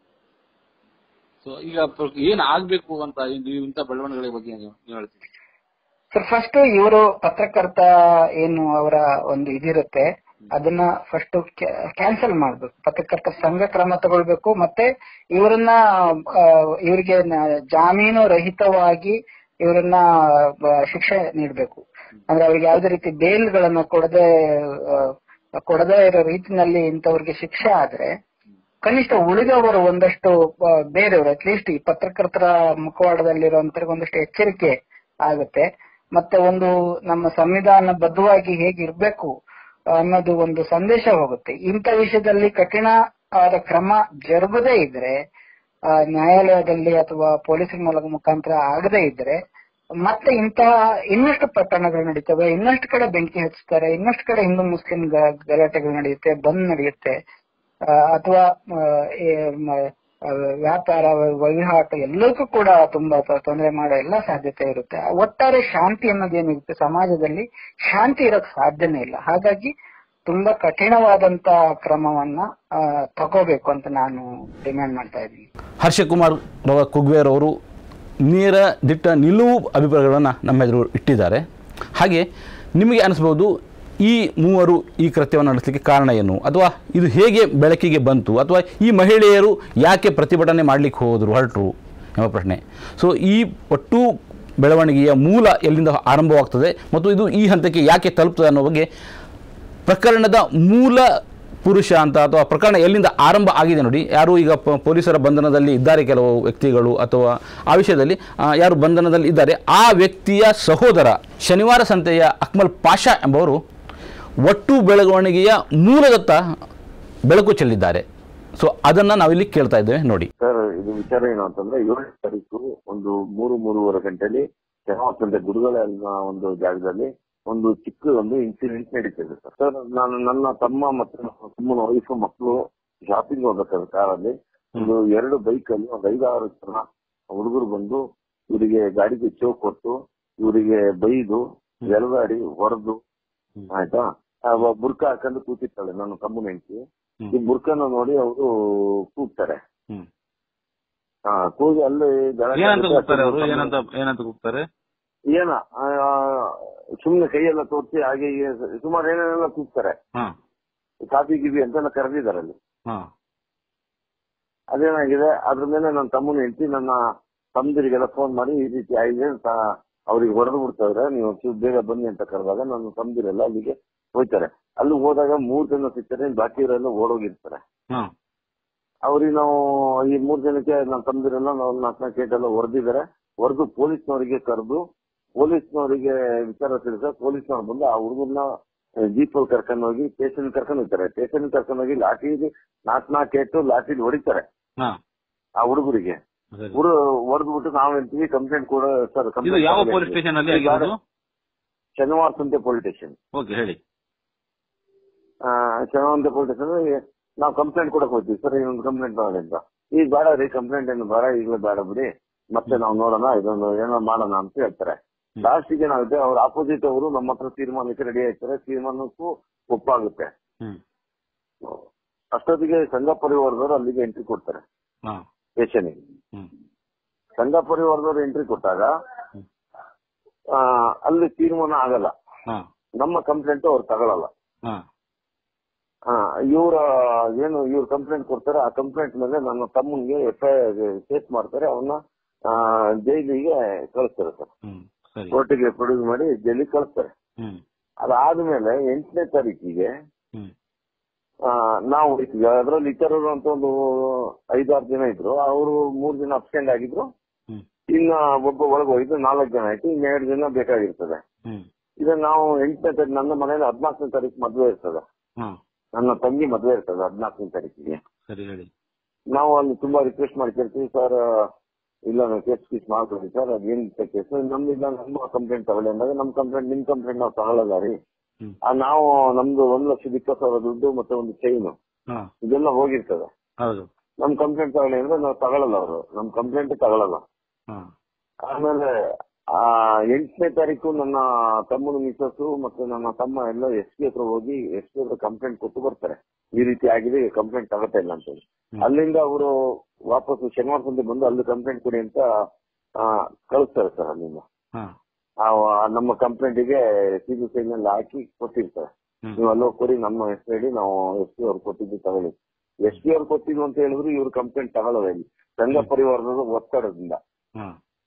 ಸೊ ಈಗ ಪ್ರ- ಏನ್ ಆಗ್ಬೇಕು ಅಂತ ಇದು ಇಂಥ ಬೆಳವಣಿಗೆಗಳ ಬಗ್ಗೆ ನೀವು ನೀವು ಹೇಳ್ತೀವಿ ಸರ್ ಫಸ್ಟ್ ಇವರು ಪತ್ರಕರ್ತ ಏನು ಅವರ ಒಂದು ಇದಿರುತ್ತೆ ಅದನ್ನ ಫಸ್ಟ್ ಕ್ಯಾನ್ಸಲ್ ಮಾಡ್ಬೇಕು ಪತ್ರಕರ್ತರ ಸಂಘ ಕ್ರಮ ತಗೊಳ್ಬೇಕು ಮತ್ತೆ ಇವರನ್ನ ಆ, ಇವರಿಗೆ ನ- ಜಾಮೀನು ರಹಿತವಾಗಿ ಇವರನ್ನ ಆ, ಶಿಕ್ಷೆ ನೀಡಬೇಕು ಅಂದ್ರೆ ಅವ್ರಿಗೆ ಯಾವುದೇ ರೀತಿ ಬೇಲ್ಗಳನ್ನ ಕೊಡದೆ ಆ, ಕೊಡದೇ ಇರೋ ರೀತಿನಲ್ಲಿ ಇಂಥವ್ರಿಗೆ ಶಿಕ್ಷೆ ಆದ್ರೆ ಕನಿಷ್ಠ ಉಳಿದವರು ಒಂದಷ್ಟು ಆ, ಬೇರೆಯವರು ಅಟ್ಲೀಸ್ಟ್ ಈ ಪತ್ರಕರ್ತರ ಮುಖವಾಡದಲ್ಲಿರುವಂತವ್ರಿಗೆ ಒಂದಷ್ಟು ಎಚ್ಚರಿಕೆ ಆಗುತ್ತೆ ಮತ್ತೆ ಒಂದು ನಮ್ಮ ಸಂವಿಧಾನ ಬದ್ಧವಾಗಿ ಹೇಗಿರ್ಬೇಕು ಅನ್ನೋದು ಒಂದು ಸಂದೇಶ ಹೋಗುತ್ತೆ ಇಂಥ ವಿಷಯದಲ್ಲಿ ಕಠಿಣ ಆದ ಕ್ರಮ ಜರುಗದೇ ಇದ್ರೆ ಆ, ನ್ಯಾಯಾಲಯದಲ್ಲಿ ಅಥವಾ ಪೊಲೀಸರ ಮೂಲಕ ಮುಖಾಂತರ ಆಗದೇ ಇದ್ರೆ ಮತ್ತೆ ಇಂತಹ ಇನ್ನಷ್ಟು ಪ್ರಕರಣಗಳು ನಡೀತವೆ ಇನ್ನಷ್ಟು ಕಡೆ ಬೆಂಕಿ ಹಚ್ತಾರೆ ಇನ್ನಷ್ಟು ಕಡೆ ಹಿಂದೂ ಮುಸ್ಲಿಂ ಗ- ಗಲಾಟೆಗಳು ನಡೆಯುತ್ತೆ ಬಂದ್ ನಡೆಯುತ್ತೆ ಆ, ಅಥವಾ ಆ, ಈ ಮ- ಆ, ವ್ಯಾಪಾರ ವಹಿವಾಟು ಎಲ್ಲಕ್ಕೂ ಕೂಡ ತುಂಬಾ ತ- ತೊಂದರೆ ಮಾಡೋ ಎಲ್ಲ ಸಾಧ್ಯತೆ ಇರುತ್ತೆ ಆ ಒಟ್ಟಾರೆ ಶಾಂತಿ ಅನ್ನೋದೇನಿರುತ್ತೆ ಸಮಾಜದಲ್ಲಿ ಶಾಂತಿ ಇರೋಕ್ ಸಾಧ್ಯನೇ ಇಲ್ಲ ಹಾಗಾಗಿ ತುಂಬಾ ಕಠಿಣವಾದಂತ ಕ್ರಮವನ್ನ ಆ, ತಗೋಬೇಕು ಅಂತ ನಾನು ಡಿಮ್ಯಾಂಡ್ ಮಾಡ್ತಾ ಇದ್ದೀನಿ ಹರ್ಷಕುಮಾರ್ ರವ ಕುಗ್ವೇರ್ ಅವರು ನೇರ ದಿಟ್ಟ ನಿಲುವು ಅಭಿಪ್ರಾಯಗಳನ್ನು ನಮ್ಮ ಎದುರು ಇಟ್ಟಿದ್ದಾರೆ ಹಾಗೆ ನಿಮಗೆ ಅನಿಸ್ಬೋದು ಈ ಮೂವರು ಈ ಕೃತ್ಯವನ್ನು ನಡೆಸಲಿಕ್ಕೆ ಕಾರಣ ಏನು ಅಥವಾ ಇದು ಹೇಗೆ ಬೆಳಕಿಗೆ ಬಂತು ಅಥವಾ ಈ ಮಹಿಳೆಯರು ಯಾಕೆ ಪ್ರತಿಭಟನೆ ಮಾಡಲಿಕ್ಕೆ ಹೋದರು ಹೊರಟರು ಎಂಬ ಪ್ರಶ್ನೆ ಸೊ ಈ ಒಟ್ಟು ಬೆಳವಣಿಗೆಯ ಮೂಲ ಎಲ್ಲಿಂದ ಆರಂಭವಾಗ್ತದೆ ಮತ್ತು ಇದು ಈ ಹಂತಕ್ಕೆ ಯಾಕೆ ತಲುಪ್ತದೆ ಅನ್ನೋ ಬಗ್ಗೆ ಪ್ರಕರಣದ ಮೂಲ ಪುರುಷ ಅಂತ ಅಥವಾ ಪ್ರಕರಣ ಎಲ್ಲಿಂದ ಆರಂಭ ಆಗಿದೆ ನೋಡಿ ಯಾರು ಈಗ ಪ- ಪೊಲೀಸರ ಬಂಧನದಲ್ಲಿ ಇದ್ದಾರೆ ಕೆಲವು ವ್ಯಕ್ತಿಗಳು ಅಥವಾ ಆ ವಿಷಯದಲ್ಲಿ ಆ, ಯಾರು ಬಂಧನದಲ್ಲಿ ಇದ್ದಾರೆ ಆ ವ್ಯಕ್ತಿಯ ಸಹೋದರ ಶನಿವಾರ ಸಂತೆಯ ಅಕ್ಮಲ್ ಪಾಷಾ ಎಂಬವರು ಒಟ್ಟು ಬೆಳವಣಿಗೆಯ ಮೂಲದತ್ತ ಬೆಳಕು ಚೆಲ್ಲಿದ್ದಾರೆ ಸೊ ಅದನ್ನು ನಾವಿಲ್ಲಿ ಕೇಳ್ತಾ ಇದ್ದೇವೆ ನೋಡಿ ಸರ್ ಇದು ವಿಚಾರ ಏನು ಅಂತಂದ್ರೆ ಏಳನೇ ತಾರೀಕು ಒಂದು ಮೂರು ಮೂರುವರೆ ಗಂಟೆಯಲ್ಲಿ ಶನಿವಾರ ಗುರುಗಳ ಒಂದು ಜಾಗದಲ್ಲಿ ಒಂದು ಚಿಕ್ಕ ಒಂದು ಇನ್ಸಿಡೆಂಟ್ ನಡೀತಿದೆ ಸರ್ ಸರ್ ನಾನು ನನ್ನ ತಮ್ಮ ಮತ್ತೆ ನನ್ನ ತಮ್ಮನ ವೈಫ್ ಮಕ್ಕಳು ಶಾಪಿಂಗ್ ಹೋಗ್ಬೇಕಾದ್ರೆ ಕಾರಲ್ಲಿ ಒಂದು ಎರಡು ಬೈಕ್ ಅಲ್ಲಿ ಒಂದು ಐದಾರು ಜನ ಹುಡುಗರು ಬಂದು ಇವರಿಗೆ ಗಾಡಿಗೆ ಚೋಕ್ ಕೊಟ್ಟು ಇವರಿಗೆ ಬೈದು ಎಳದಾಡಿ ಹೊಡೆದು ಆಯ್ತಾ ಆ ಒಬ್ಬ ಬುರ್ಕ ಹಾಕೊಂಡು ಕೂತಿರ್ತಾಳೆ ನನ್ನ ತಮ್ಮನ ಹೆಂಡತಿ ಈ ಬುರ್ಕನ ನೋಡಿ ಅವರು ಕೂಗ್ತಾರೆ ಹ್ಮ್. ಹಾ ಕೂಗಿ ಅಲ್ಲಿ ಗಲಾಟೆ ಏನಂತ ಆಗುತ್ತೆ. ಕೂಗ್ತಾರೆ ಅವರು ಏನಂತ ಏನಂತ ಕೂಗ್ತಾರೆ ಏನ ಆ, ಸುಮ್ನೆ ಕೈಯೆಲ್ಲ ತೋರಿಸಿ ಹಾಗೆ ಹೀಗೆ ಸುಮಾರು ಏನೇನೆಲ್ಲ ಕೂಗ್ತಾರೆ ಹಾ ಕಾಫಿ ಗಿಬಿ ಅಂತೆಲ್ಲ ಕರೆದಿದ್ದಾರೆ ಅಲ್ಲಿ ಹಾ ಅದೇನಾಗಿದೆ ಅದ್ರ ಮೇಲೆ ನನ್ನ ತಮ್ಮನ ಹೆಂಡತಿ ನನ್ನ ತಮ್ಮದಿರಿಗೆಲ್ಲ ಫೋನ್ ಮಾಡಿ ಈ ರೀತಿ ಆಗಿದೆ ಅಂತ ಅವ್ರಿಗೆ ಹೊಡೆದು ಬಿಡ್ತಾರೆ ನೀವು ಒಂಚೂರು ಬೇಗ ಬನ್ನಿ ಅಂತ ಕರೆದಾಗ ನನ್ನ ತಮ್ಮದಿರೆಲ್ಲ ಅಲ್ಲಿಗೆ ಹೋಯ್ತಾರೆ ಅಲ್ಲಿ ಹೋದಾಗ ಮೂರ್ ಜನ ಸಿಗ್ತಾರೆ ಬಾಕಿ ಇವರೆಲ್ಲ ಓಡೋಗಿರ್ತಾರೆ ಹಾ ಅವ್ರಿಗೆ ನಾವು ಈ ಮೂರ್ ಜನಕ್ಕೆ ನಮ್ಮ ತಮ್ಮದಿರೆಲ್ಲ ನಾವು ನಾಲ್ಕು ನಾಲ್ಕು ಏಟ್ ಎಲ್ಲ ಹೊಡೆದಿದ್ದಾರೆ ಹೊಡೆದು ಪೊಲೀಸ್ನವರಿಗೆ ಕರೆದು ಪೊಲೀಸ್ನವರಿಗೆ ವಿಚಾರ ತಿಳಿಸ ಪೊಲೀಸ್ನವ್ರು ಬಂದು ಆ ಹುಡುಗರ್ನ ಜೀಪ್ ಅಲ್ಲಿ ಕರ್ಕೊಂಡು ಹೋಗಿ ಸ್ಟೇಷನ್ ಕರ್ಕೊಂಡು ಹೋಗ್ತಾರೆ ಸ್ಟೇಷನ್ ಕರ್ಕೊಂಡು ಹೋಗಿ ಲಾಠಿ ನಾಲ್ಕು ನಾಲ್ಕು ಏಟು ಲಾಠಿ ಹೊಡಿತಾರೆ ಹಾ ಆ ಹುಡುಗರಿಗೆ ಸರಿ. ಹುಡು ಹೊಡೆದ್ಬಿಟ್ಟು ನಾವು ಹೇಳ್ತೀವಿ ಕಂಪ್ಲೇಂಟ್ ಕೂಡ ಸರ್ ಇದು ಯಾವ ಪೊಲೀಸ್ ಸ್ಟೇಷನ್ ಅಲ್ಲಿ ಆಗಿರೋದು ಶನಿವಾರ ಸಂತೆ ಪೊಲೀಸ್ ಸ್ಟೇಷನ್ ಓಕೆ ಹೇಳಿ ಶನಿವಾರ ಸಂತೆ ಪೊಲೀಸ್ ಸ್ಟೇಷನ್ ನಾವು ಕಂಪ್ಲೇಂಟ್ ಕೊಡಕ್ ಹೋಗ್ತೀವಿ ಸರ್ ಇನ್ನೊಂದು ಕಂಪ್ಲೇಂಟ್ ಮಾಡಿ ಅಂತ ಈಗ ಬೇಡ ರೀ ಕಂಪ್ಲೇಂಟ್ ಏನು ಬೇಡ ಈಗಲೇ ಬೇಡ ಬಿಡಿ ಮತ್ತೆ ನಾವು ನೋಡೋಣ ಇದೊಂದು ಏನೋ ಮಾಡೋಣ ಅಂತ ಹೇಳ್ತಾರೆ ಲಾಸ್ಟಿಗೆ ಏನಾಗುತ್ತೆ ಅವ್ರ ಆಪೋಸಿಟ್ ಅವರು ನಮ್ಮ ಹತ್ರ ತೀರ್ಮಾನಕ್ಕೆ ರೆಡಿ ಆಗ್ತಾರೆ ತೀರ್ಮಾನಕ್ಕೂ ಒಪ್ಪಾಗುತ್ತೆ ಹ್ಮ್ ಅಷ್ಟೊತ್ತಿಗೆ ಸಂಘ ಪರಿವಾರದವರು ಅಲ್ಲಿಗೆ ಎಂಟ್ರಿ ಕೊಡ್ತಾರೆ ಹಾ ಸ್ಟೇಷನ್ಗೆ ಹ್ಮ್ ಸಂಘ ಪರಿವಾರದವರು ಎಂಟ್ರಿ ಕೊಟ್ಟಾಗ ಆ, ಅಲ್ಲಿ ತೀರ್ಮಾನ ಆಗಲ್ಲ ಹಾ ನಮ್ಮ ಕಂಪ್ಲೇಂಟ್ ಅವ್ರು ತಗೊಳಲ್ಲ ಹಾ ಇವರ ಏನು ಇವ್ರು ಕಂಪ್ಲೇಂಟ್ ಕೊಡ್ತಾರೆ ಆ ಕಂಪ್ಲೇಂಟ್ ಮೇಲೆ ನನ್ನ ತಮ್ಮನ್ಗೆ ಎಫ್ ಐ ಕೇಸ್ ಮಾಡ್ತಾರೆ ಅವನ್ನ ಜೈಲಿಗೆ ಕಳಿಸ್ತಾರೆ ಸರ್ ಹ್ಮ್ ಸರಿ ಕೋರ್ಟಿಗೆ ಪ್ರೊಡ್ಯೂಸ್ ಮಾಡಿ ಜೈಲಿಗೆ ಕಳಿಸ್ತಾರೆ ಹ್ಮ್ ಅದಾದ್ಮೇಲೆ ಎಂಟನೇ ತಾರೀಕಿಗೆ ಹ್ಮ್ ಆ, ನಾವು ಹೋಗ್ತೀವಿ ಅದ್ರಲ್ಲಿ ಇತರರು ಅಂತ ಒಂದು ಐದಾರು ಜನ ಇದ್ರು ಅವರು ಮೂರ್ ಜನ ಅಬ್ಸೆಂಟ್ ಆಗಿದ್ರು ಹ್ಮ್ ಇನ್ನ ಒಬ್ಬ ಒಳಗೆ ಹೋಗಿದ್ದು ನಾಲ್ಕು ಜನ ಆಯ್ತು ಇನ್ನ ಎರಡು ಜನ ಬೇಕಾಗಿರ್ತದೆ ಹ್ಮ್ ಇದನ್ನ ನಾವು ಎಂಟನೇ ತಾರೀಕು ನನ್ನ ಮನೇಲಿ ಹದಿನಾಲ್ಕನೇ ತಾರೀಕು ಮದ್ವೆ ಇರ್ತದೆ ಹಾ ನನ್ನ ತಂಗಿ ಮದ್ವೆ ಇರ್ತದೆ ಹದಿನಾಲ್ಕನೇ ತಾರೀಕಿಗೆ ಸರಿ ಹೇಳಿ ನಾವು ಅಲ್ಲಿ ತುಂಬಾ ರಿಕ್ವೆಸ್ಟ್ ಮಾಡ್ತಿರ್ತೀವಿ ಸರ್ ಇಲ್ಲ ನಾವು ಕೇಸ್ ಗೀಸ್ ಮಾಡ್ಕೊಡಿ ಸರ್ ಅದೇನ್ ಕೇಸ್ ನಮ್ದಿಲ್ಲ ನಮ್ಮ ಕಂಪ್ಲೇಂಟ್ ತಗೊಳ್ಳಿ ಅಂದಾಗ ನಮ್ ಕಂಪ್ಲೇಂಟ್ ನಿಮ್ ಕಂಪ್ಲೇಂಟ್ ನಾವು ತಗೊಳ್ಳಲ್ಲ ರೀ ಹ್ಮ್. ಆ, ನಾವು ನಮ್ದು ಒಂದ್ ಲಕ್ಷದ ಇಪ್ಪತ್ತು ಸಾವಿರ ದುಡ್ಡು ಮತ್ತೆ ಒಂದು ಚೈನು ಹಾ ಇದೆಲ್ಲ ಹೋಗಿರ್ತದೆ ಹೌದು ನಮ್ ಕಂಪ್ಲೇಂಟ್ ತಗೊಳ್ಳಿ ಅಂದ್ರೆ ನಾವು ತಗೊಳ್ಳಲ್ಲ ಅವರು ನಮ್ ಕಂಪ್ಲೇಂಟ್ ತಗೊಳ್ಳಲ್ಲ ಹಾ ಆಮೇಲೆ ಆ ಎಂಟನೇ ತಾರೀಕು ನನ್ನ ತಮ್ಮನ ಮಿಸಸ್ಸು ಮತ್ತೆ ನನ್ನ ತಮ್ಮ ಎಲ್ಲ ಎಸ್ ಪಿ ಹತ್ರ ಹೋಗಿ ಎಸ್ ಪಿ ಹತ್ರ ಕಂಪ್ಲೇಂಟ್ ಕೊಟ್ಟು ಬರ್ತಾರೆ ಈ ರೀತಿ ಆಗಿದೆ ಕಂಪ್ಲೇಂಟ್ ತಗೋತಾ ಇಲ್ಲ ಅಂತ ಹೇಳಿ ಹ್ಮ್. ಅಲ್ಲಿಂದ ಅವರು ವಾಪಸ್ ಶನಿವಾರ ಸಂಜೆ ಬಂದು ಅಲ್ಲಿ ಕಂಪ್ಲೇಂಟ್ ಕೊಡಿ ಅಂತ ಆ, ಕಳಿಸ್ತಾರೆ ಸರ್ ಅಲ್ಲಿಂದ ಹಾ ಆ, ನಮ್ಮ ಕಂಪ್ಲೇಂಟಿಗೆ ಸಿ ಬಿ ನಲ್ಲಿ ಹಾಕಿ ಕೊಟ್ಟಿರ್ತಾರೆ ಹ್ಮ್. ನೀವು ಅಲ್ಲಿ ಹೋಗಿ ಕೊಡಿ ನಮ್ಮ ಹೆಸರು ಹೇಳಿ ನಾವು ಎಸ್ ಪಿ ಅವ್ರು ಕೊಟ್ಟಿದ್ದು ತಗೊಳ್ಳಿ ಎಸ್ ಪಿ ಅವ್ರು ಕೊಟ್ಟಿದ್ದು ಅಂತ ಹೇಳಿದ್ರು ಇವ್ರು ಕಂಪ್ಲೇಂಟ್ ತಗೊಳ್ಳಲ್ಲ ಇಲ್ಲಿ ಸಂಘ ಪರಿವಾರದ ಒತ್ತಡದಿಂದ ಹಾ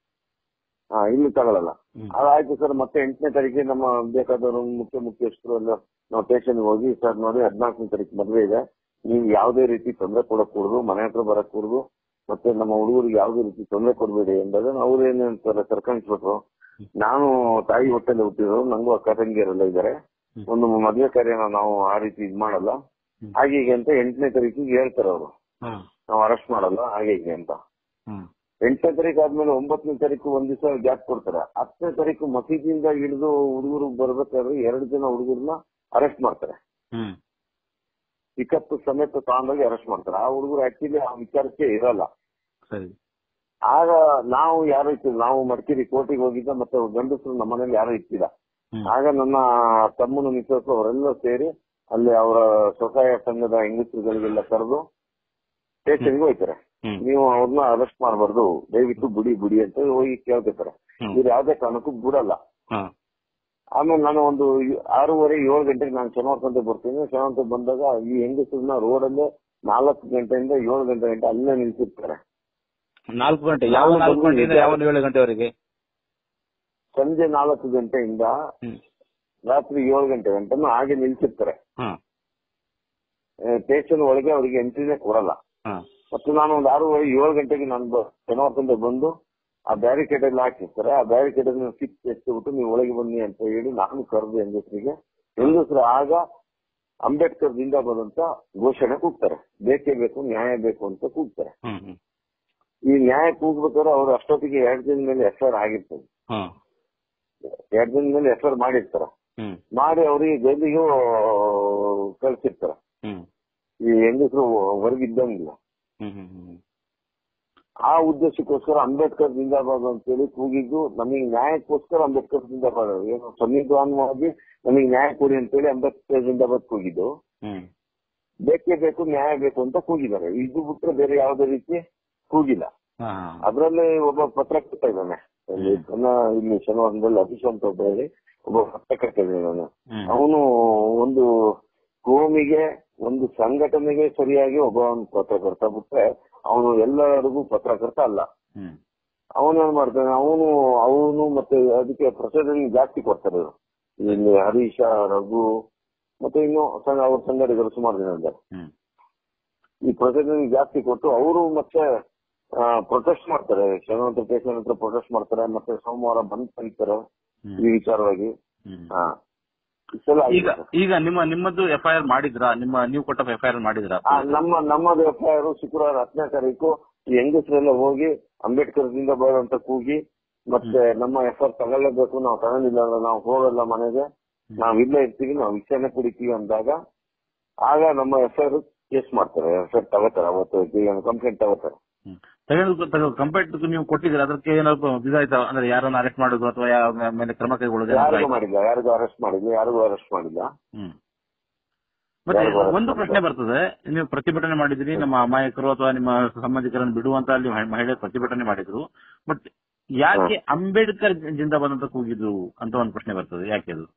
ಹಾ ಇಲ್ಲಿ ತಗೊಳ್ಳಲ್ಲ ಹ್ಮ್. ಅದಾಯ್ತು ಸರ್ ಮತ್ತೆ ಎಂಟನೇ ತಾರೀಕಿಗೆ ನಮ್ಮ ಬೇಕಾದವರು ಮುಖ್ಯ ಮುಖ್ಯಸ್ಥರು ಎಲ್ಲ ನಾವು ಸ್ಟೇಷನ್ ಹೋಗಿ ಸರ್ ನೋಡಿ ಹದಿನಾಲ್ಕನೇ ತಾರೀಕು ಮದುವೆ ಇದೆ ನೀವು ಯಾವುದೇ ರೀತಿ ತೊಂದರೆ ಕೊಡக்கூಡದು ಮನೆ ಹತ್ರ ಬರக்கூಡದು ಮತ್ತೆ ನಮ್ಮ ಹುಡುಗರಿಗೆ ಯಾವುದೇ ರೀತಿ ತೊಂದರೆ ಕೊಡಬೇಡಿ ಎಂದಾಗ ಅವ್ರು ಏನ್ ಅಂತಾರೆ ಕರ್ಕೊಂಡ್ಬಿಟ್ರು ನಾನು ತಾಯಿ ಹೊಟ್ಟೆಲ್ಲ ಹುಟ್ಟಿದ್ರು ನಂಗೂ ಅಕ್ಕ ತಂಗಿಯರೆಲ್ಲ ಇದ್ದಾರೆ ಹ್ಮ್. ಒಂದು ಮದುವೆ ಕಾರ್ಯನ ನಾವು ಆ ರೀತಿ ಇದ್ ಮಾಡಲ್ಲ ಹ್ಮ್. ಹಾಗೆ ಹೀಗೆ ಅಂತ ಎಂಟನೇ ತಾರೀಕಿಗೆ ಹೇಳ್ತಾರೆ ಅವರು ಹಾ ನಾವು ಅರೆಸ್ಟ್ ಮಾಡಲ್ಲ ಹಾಗೆ ಹೀಗೆ ಅಂತ ಹ್ಮ್ ಎಂಟನೇ ತಾರೀಕು ಆದ್ಮೇಲೆ ಒಂಬತ್ತನೇ ತಾರೀಕು ಒಂದ್ ದಿವಸ ಗ್ಯಾಪ್ ಕೊಡ್ತಾರೆ ಹತ್ತನೇ ತಾರೀಕು ಮಸೀದಿಯಿಂದ ಹಿಡಿದು ಹುಡುಗರು ಬರ್ಬೇಕಾದ್ರೆ ಎರಡು ಜನ ಹುಡುಗರನ್ನ ಅರೆಸ್ಟ್ ಮಾಡ್ತಾರೆ ಹ್ಮ್ ಪಿಕಪ್ ಸಮೇತ ತಗೊಂಡೋಗಿ ಅರೆಸ್ಟ್ ಮಾಡ್ತಾರೆ ಆ ಹುಡುಗರು ಆಕ್ಚುಲಿ ಆ ವಿಚಾರಕ್ಕೆ ಇರಲ್ಲ ಸರಿ ಆಗ ನಾವು ಯಾರು ಇತ್ತಿಲ್ಲ ನಾವು ಮಡಿಕೇರಿ ಕೋರ್ಟಿಗೆ ಹೋಗಿದ್ದ ಮತ್ತೆ ಗಂಡಸರು ನಮ್ಮ ಮನೇಲಿ ಯಾರು ಇತ್ತಿಲ್ಲ ಹ್ಮ್. ಆಗ ನನ್ನ ತಮ್ಮನ ಮಿಸಸ್ ಅವರೆಲ್ಲ ಸೇರಿ ಅಲ್ಲಿ ಅವರ ಸ್ವಸಹಾಯ ಸಂಘದ ಹೆಂಗಸರುಗಳಿಗೆಲ್ಲ ಕರೆದು ಸ್ಟೇಷನ್ಗೆ ಹೋಗ್ತಾರೆ ಹ್ಮ್ ನೀವು ಅವ್ರನ್ನ ಅರೆಸ್ಟ್ ಮಾಡಬಾರ್ದು ದಯವಿಟ್ಟು ಬಿಡಿ ಬಿಡಿ ಅಂತ ಹೋಗಿ ಕೇಳ್ತಿರ್ತಾರೆ ಹ್ಮ್. ಇವ್ರು ಯಾವ್ದೇ ಕಾರಣಕ್ಕೂ ಬಿಡಲ್ಲ ಹಾ ಆಮೇಲೆ ನಾನು ಒಂದು ಆರೂವರೆ ಏಳು ಗಂಟೆಗೆ ನಾನು ಶನಿವಾರ ಬರ್ತೀನಿ ಶನಿವಾರ ಬಂದಾಗ ಈ ಹೆಂಗಸರನ್ನ ರೋಡಲ್ಲೇ ನಾಲ್ಕು ಗಂಟೆಯಿಂದ ಏಳು ಗಂಟೆ ಗಂಟೆ ಅಲ್ಲೇ ನಿಲ್ಸಿರ್ತಾರೆ ನಾಲ್ಕು ಗಂಟೆ ಯಾವ ನಾವು ನಾಲ್ಕು ಬಂದು ಗಂಟೆಯಿಂದ ಯಾವ ಏಳು ಗಂಟೆವರೆಗೆ ಸಂಜೆ ನಾಲ್ಕು ಗಂಟೆಯಿಂದ ಹ್ಮ್ ರಾತ್ರಿ ಏಳು ಗಂಟೆ ಗಂಟೆನೂ ಹಾಗೆ ನಿಲ್ಸಿರ್ತಾರೆ ಹಾ ಸ್ಟೇಷನ್ ಒಳಗೆ ಅವರಿಗೆ ಎಂಟ್ರಿನೇ ಕೊಡಲ್ಲ ಹಾ ಮತ್ತು ನಾನು ಒಂದು ಆರೂವರೆ ಏಳು ಗಂಟೆಗೆ ನಾನು ಬ- ಶನಿವಾರದಿಂದ ಬಂದು ಆ ಬ್ಯಾರಿಕೇಡ್ ಎಲ್ಲ ಹಾಕಿರ್ತಾರೆ ಆ ಬ್ಯಾರಿಕೇಡ್ ಅನ್ನು ಕಿತ್ತು ಎತ್ತಿಬಿಟ್ಟು ನೀವು ಒಳಗೆ ಬನ್ನಿ ಅಂತ ಹೇಳಿ ನಾನು ಕರೆದು ಹೆಂಗಸರಿಗೆ ಹೆಂಗಸರು ಆಗ ಅಂಬೇಡ್ಕರ್ ಜಿಂದಾಬಾದ್ ಅಂತ ಘೋಷಣೆ ಕೂಗ್ತಾರೆ ಬೇಕೇ ಬೇಕು ನ್ಯಾಯ ಬೇಕು ಅಂತ ಕೂಗ್ತಾರೆ ಹ್ಮ್ ಹ್ಮ್ ಈ ನ್ಯಾಯ ಕೂಗ್ಬೇಕಾದ್ರೆ ಅವ್ರು ಅಷ್ಟೊತ್ತಿಗೆ ಎರಡು ದಿನ ಮೇಲೆ ಎಫ್ ಐ ಆಗಿರ್ತದೆ ಹ್ಮ್ ಎರಡು ದಿನ ಮೇಲೆ ಎಫ್ ಐ ಮಾಡಿರ್ತಾರೆ ಹ್ಮ್ ಮಾಡಿ ಅವರಿಗೆ ಜೈಲಿಗೂ ಕಳ್ಸಿರ್ತಾರೆ ಹ್ಮ್ ಈ ಹೆಂಗಸರು ಹೊರಗಿದ್ದಂಗಿಲ್ಲ ಹ್ಮ್ ಹ್ಮ್ ಹ್ಮ್ ಆ ಉದ್ದೇಶಕ್ಕೋಸ್ಕರ ಅಂಬೇಡ್ಕರ್ ಜಿಂದಾಬಾದ್ ಅಂತೇಳಿ ಕೂಗಿದ್ದು ನಮಗೆ ನ್ಯಾಯಕ್ಕೋಸ್ಕರ ಅಂಬೇಡ್ಕರ್ ಜಿಂದಾಬಾದ್ ಏನು ಸಂವಿಧಾನವಾಗಿ ನಮಗೆ ನ್ಯಾಯ ಕೊಡಿ ಅಂತೇಳಿ ಅಂಬೇಡ್ಕರ್ ಜಿಂದಾಬಾದ್ ಕೂಗಿದ್ದು ಹ್ಮ್ ಬೇಕೇ ಬೇಕು ನ್ಯಾಯ ಬೇಕು ಅಂತ ಕೂಗಿದ್ದಾರೆ ಇದು ಬಿಟ್ರೆ ಬೇರೆ ಯಾವುದೇ ರೀತಿ ಕೂಗಿಲ್ಲ ಹಾ ಅದರಲ್ಲಿ ಒಬ್ಬ ಪತ್ರಕರ್ತ ಇದ್ದಾನೆ ಇಲ್ಲಿ ಜನ ಇಲ್ಲಿ ಶನಿವಾರದಲ್ಲಿ ಅಭಿಷ್ ಅಂತ ಒಬ್ಬ ಹೇಳಿ ಒಬ್ಬ ಪತ್ರಕರ್ತ ಇದ್ದಾನೆ ನಾನು ಹ್ಮ್ ಅವನು ಒಂದು ಕೋಮಿಗೆ ಒಂದು ಸಂಘಟನೆಗೆ ಸರಿಯಾಗಿ ಒಬ್ಬ ಒಂದು ಪತ್ರಕರ್ತ ಬಿಟ್ರೆ ಅವನು ಎಲ್ಲರಿಗೂ ಪತ್ರಕರ್ತ ಅಲ್ಲ ಹ್ಮ್ ಅವನೇನ್ ಮಾಡ್ತಾನೆ ಅವನು ಅವನು ಮತ್ತೆ ಅದಕ್ಕೆ ಪ್ರಚೋದನೆ ಜಾಸ್ತಿ ಕೊಡ್ತಾರೆ ಇವ್ರು. ಇಲ್ಲಿ ಹರೀಶ ರಘು ಮತ್ತೆ ಇನ್ನು ಸಂಘ ಅವ್ರ ಸಂಘಟಕರು ಸುಮಾರು ಜನ ಇದ್ದಾರೆ ಹ್ಮ್ ಈ ಪ್ರಚೋದನೆ ಜಾಸ್ತಿ ಕೊಟ್ಟು ಅವರು ಮತ್ತೆ ಪ್ರೊಟೆಸ್ಟ್ ಮಾಡ್ತಾರೆ ಶನಿವಾರ ಸ್ಟೇಷನ್ ಹತ್ರ ಪ್ರೊಟೆಸ್ಟ್ ಮಾಡ್ತಾರೆ ಮತ್ತೆ ಸೋಮವಾರ ಬಂದ್ ಕರೀತಾರೆ ಹ್ಮ್. ಈ ವಿಚಾರವಾಗಿ ಹ್ಮ್ ಹಾ ಇಷ್ಟೆಲ್ಲ ಈಗ ಆಗಿದೆ ಸರ್. ಈಗ ನಿಮ್ಮ ನಿಮ್ಮದು ಎಫ್ ಐ ಆರ್ ಮಾಡಿದ್ರಾ ನಿಮ್ಮ ನೀವು ಕೊಟ್ಟ ಎಫ್ ಐ ಆರ್ ಮಾಡಿದ್ರಾ ಆ, ನಮ್ಮ ನಮ್ಮದು ಎಫ್ ಐ ಆರ್ ಶುಕ್ರವಾರ ಹತ್ತನೇ ತಾರೀಕು ಈ ಹೆಂಗಸರೆಲ್ಲ ಹೋಗಿ ಅಂಬೇಡ್ಕರ್ ಜಿಂದಾಬಾದ್ ಅಂತ ಕೂಗಿ ಮತ್ತೆ ನಮ್ಮ ಎಫ್ ಐ ತಗೊಳ್ಳೇಬೇಕು ನಾವು ತಗೊಂಡಿಲ್ಲ ಅಂದ್ರೆ ನಾವು ಹೋಗಲ್ಲ ಮನೆಗೆ ನಾವು ಇಲ್ಲೇ ಇರ್ತೀವಿ ನಾವು ವಿಚಾರಣೆ ಕುಡಿತೀವಿ ಅಂದಾಗ ಆಗ ನಮ್ಮ ಎಫ್ ಐ ಆರ್ ಕೇಸ್ ಮಾಡ್ತಾರೆ ಎಫ್ ಐ ಆರ್ ತಗೋತಾರೆ ಅವತ್ತು ಕಂಪ್ಲೇಂಟ್ ತಗೋತಾರೆ ಹ್ಮ್. ತೆಗೆದು ಕಂಪೇರ್ಟ್ ನೀವು ಕೊಟ್ಟಿದ್ದೀರಾ ಅದಕ್ಕೆ ಏನಾದ್ರು ಇದಾಯ್ತಾ ಅಂದ್ರೆ ಯಾರನ್ನ ಅರೆಸ್ಟ್ ಮಾಡೋದು ಅಥವಾ ಯಾರ ಮೇಲೆ ಕ್ರಮ ಕೈಗೊಳ್ಳೋದು ಏನಾದ್ರು ಯಾರಿಗೂ ಆಯ್ತಾ? ಮಾಡಿಲ್ಲ ಯಾರಿಗೂ ಅರೆಸ್ಟ್ ಮಾಡಿಲ್ಲ ಯಾರಿಗೂ ಅರೆಸ್ಟ್ ಮಾಡಿಲ್ಲ ಹ್ಮ್ ಮತ್ತೆ ಯಾರಿಗೂ arrest ಒಂದು ಮಾಡಿಲ್ಲ. ಪ್ರಶ್ನೆ ಬರ್ತದೆ ನೀವು ಪ್ರತಿಭಟನೆ ಮಾಡಿದ್ರಿ ನಮ್ಮ ಅಮಾಯಕರು ಅಥವಾ ನಿಮ್ಮ ಸಂಬಂಧಿಕರನ್ನು ಬಿಡುವಂತ ಅಲ್ಲಿ ಮಹಿ- ಮಹಿಳೆ ಪ್ರತಿಭಟನೆ ಮಾಡಿದ್ರು ಬಟ್ ಯಾಕೆ ಅಂಬೇಡ್ಕರ್ ಜಿಂದಾಬಾದ್ ಅಂತ ಕೂಗಿದ್ರು ಅಂತ ಒಂದು ಪ್ರಶ್ನೆ ಬರ್ತದೆ ಯಾಕೆ ಅದು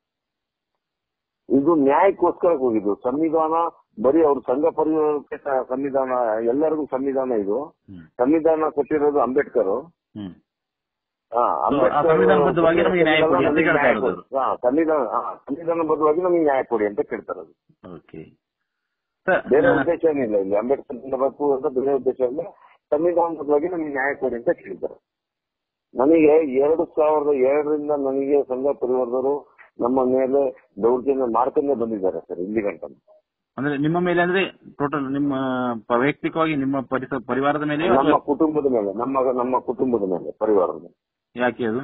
ಇದು ನ್ಯಾಯಕ್ಕೋಸ್ಕರ ಹೋಗಿದ್ದು ಸಂವಿಧಾನ ಬರೀ ಅವ್ರ ಸಂಘ ಪರಿವಾರಕ್ಕೆ ಸ- ಸಂವಿಧಾನ ಎಲ್ಲರಿಗೂ ಸಂವಿಧಾನ ಇದು ಹ್ಮ್. ಸಂವಿಧಾನ ಕೊಟ್ಟಿರೋದು ಅಂಬೇಡ್ಕರ್ ಹ್ಮ್ ಹಾ, ಆ ಸಂವಿಧಾನಬದ್ಧವಾಗಿ ನಮಗೆ ನ್ಯಾಯ ಕೊಡಿ ಅಂತ ನಮಗೆ ಕೇಳ್ತಾ ನ್ಯಾಯ ಇರೋದು. ಕೊಡಿ. ಹಾ, ಸಂವಿಧಾನ ಹಾ, ಸಂವಿಧಾನಬದ್ಧವಾಗಿ ನಮಗೆ ನ್ಯಾಯ ಕೊಡಿ ಅಂತ ಕೇಳ್ತಾರೆ ಅದು. ಓಕೆ ಬೇರೆ ಉದ್ದೇಶ ಏನಿಲ್ಲ ಇಲ್ಲಿ ಅಂಬೇಡ್ಕರ್ ಜಿಂದಾಬಾದ್ ಅಂತ ಬೇರೆ ಉದ್ದೇಶ ಇಲ್ಲ ಸಂವಿಧಾನಬದ್ಧವಾಗಿ ನಮಗೆ ನ್ಯಾಯ ಕೊಡಿ ಅಂತ ಕೇಳಿದ್ದಾರೆ ನನಗೆ ಎರಡು ಸಾವಿರದ ಎರಡರಿಂದ ನನಗೆ ಸಂಘ ಪರಿವಾರದವರು ನಮ್ಮ ಮೇಲೆ ದೌರ್ಜನ್ಯ ಮಾಡ್ಕೊಂಡೇ ಬಂದಿದ್ದಾರೆ ಸರ್ ಇಲ್ಲಿ ಗಂಟ ಅಂದ್ರೆ ನಿಮ್ಮ ಮೇಲೆ ಅಂದ್ರೆ ಟೋಟಲ್ ನಿಮ್ಮ ಪ- ವೈಯಕ್ತಿಕವಾಗಿ ನಿಮ್ಮ ಪರಿಸ ಪರಿವಾರದ ಮೇಲೆ ನಮ್ಮ ಕುಟುಂಬದ ಮೇಲೆ ನಮ್ಮ ನಮ್ಮ ಕುಟುಂಬದ ಮೇಲೆ ಪರಿವಾರದ ಮೇಲೆ ಯಾಕೆ ಅದು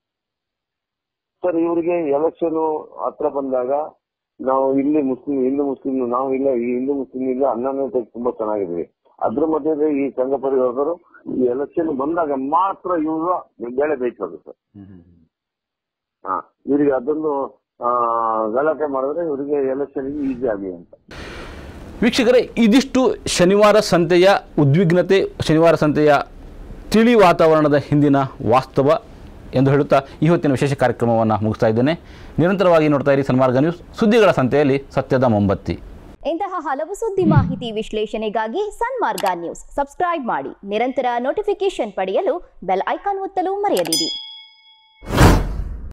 ಸರ್ ಇವರಿಗೆ ಎಲೆಕ್ಷನ್ ಹತ್ರ ಬಂದಾಗ ನಾವು ಇಲ್ಲಿ ಮುಸ್ಲಿಂ ಹಿಂದೂ ಮುಸ್ಲಿಂ ನಾವು ಇಲ್ಲ ಈ ಹಿಂದೂ ಮುಸ್ಲಿಂ ಇಲ್ಲ ಅನ್ನನೇ ತುಂಬಾ ಚೆನ್ನಾಗಿದ್ವಿ ಅದ್ರ ಮಧ್ಯೆ ಈ ಸಂಘ ಪರಿವಾರದವರು ಈ ಎಲೆಕ್ಷನ್ ಬಂದಾಗ ಮಾತ್ರ ಇವರು ಬೆಳೆ ಬೇಯಿಸೋದು ಸರ್ ಹ್ಮ್ ಹ್ಮ್ ಹ್ಮ್. ಹಾ ಇವರಿಗೆ ಅದನ್ನು ಆ, ಗಲಾಟೆ ಮಾಡಿದ್ರೆ ಇವರಿಗೆ ಎಲೆಕ್ಷನ್ ಈಸಿ ಆಗಲಿ ಅಂತ ವೀಕ್ಷಕರೇ ಇದಿಷ್ಟು ಶನಿವಾರ ಸಂತೆಯ ಉದ್ವಿಗ್ನತೆ ಶನಿವಾರ ಸಂತೆಯ ತಿಳಿ ವಾತಾವರಣದ ಹಿಂದಿನ ವಾಸ್ತವ ಎಂದು ಹೇಳುತ್ತಾ ಈ ಹೊತ್ತಿನ ವಿಶೇಷ ಕಾರ್ಯಕ್ರಮವನ್ನು ಮುಗಿಸ್ತಾ ಇದ್ದೇನೆ ನಿರಂತರವಾಗಿ ನೋಡ್ತಾ ಇರಿ ಸನ್ಮಾರ್ಗ ನ್ಯೂಸ್ ಸುದ್ದಿಗಳ ಸಂತೆಯಲ್ಲಿ ಸತ್ಯದ ಮೊಂಬತ್ತಿ ಇಂತಹ ಹಲವು ಸುದ್ದಿ ಮಾಹಿತಿ ವಿಶ್ಲೇಷಣೆಗಾಗಿ ಸನ್ಮಾರ್ಗ ನ್ಯೂಸ್ ಸಬ್ಸ್ಕ್ರೈಬ್ ಮಾಡಿ ನಿರಂತರ ನೋಟಿಫಿಕೇಶನ್ ಪಡೆಯಲು ಬೆಲ್ ಐಕಾನ್ ಒತ್ತಲು ಮರೆಯದಿರಿ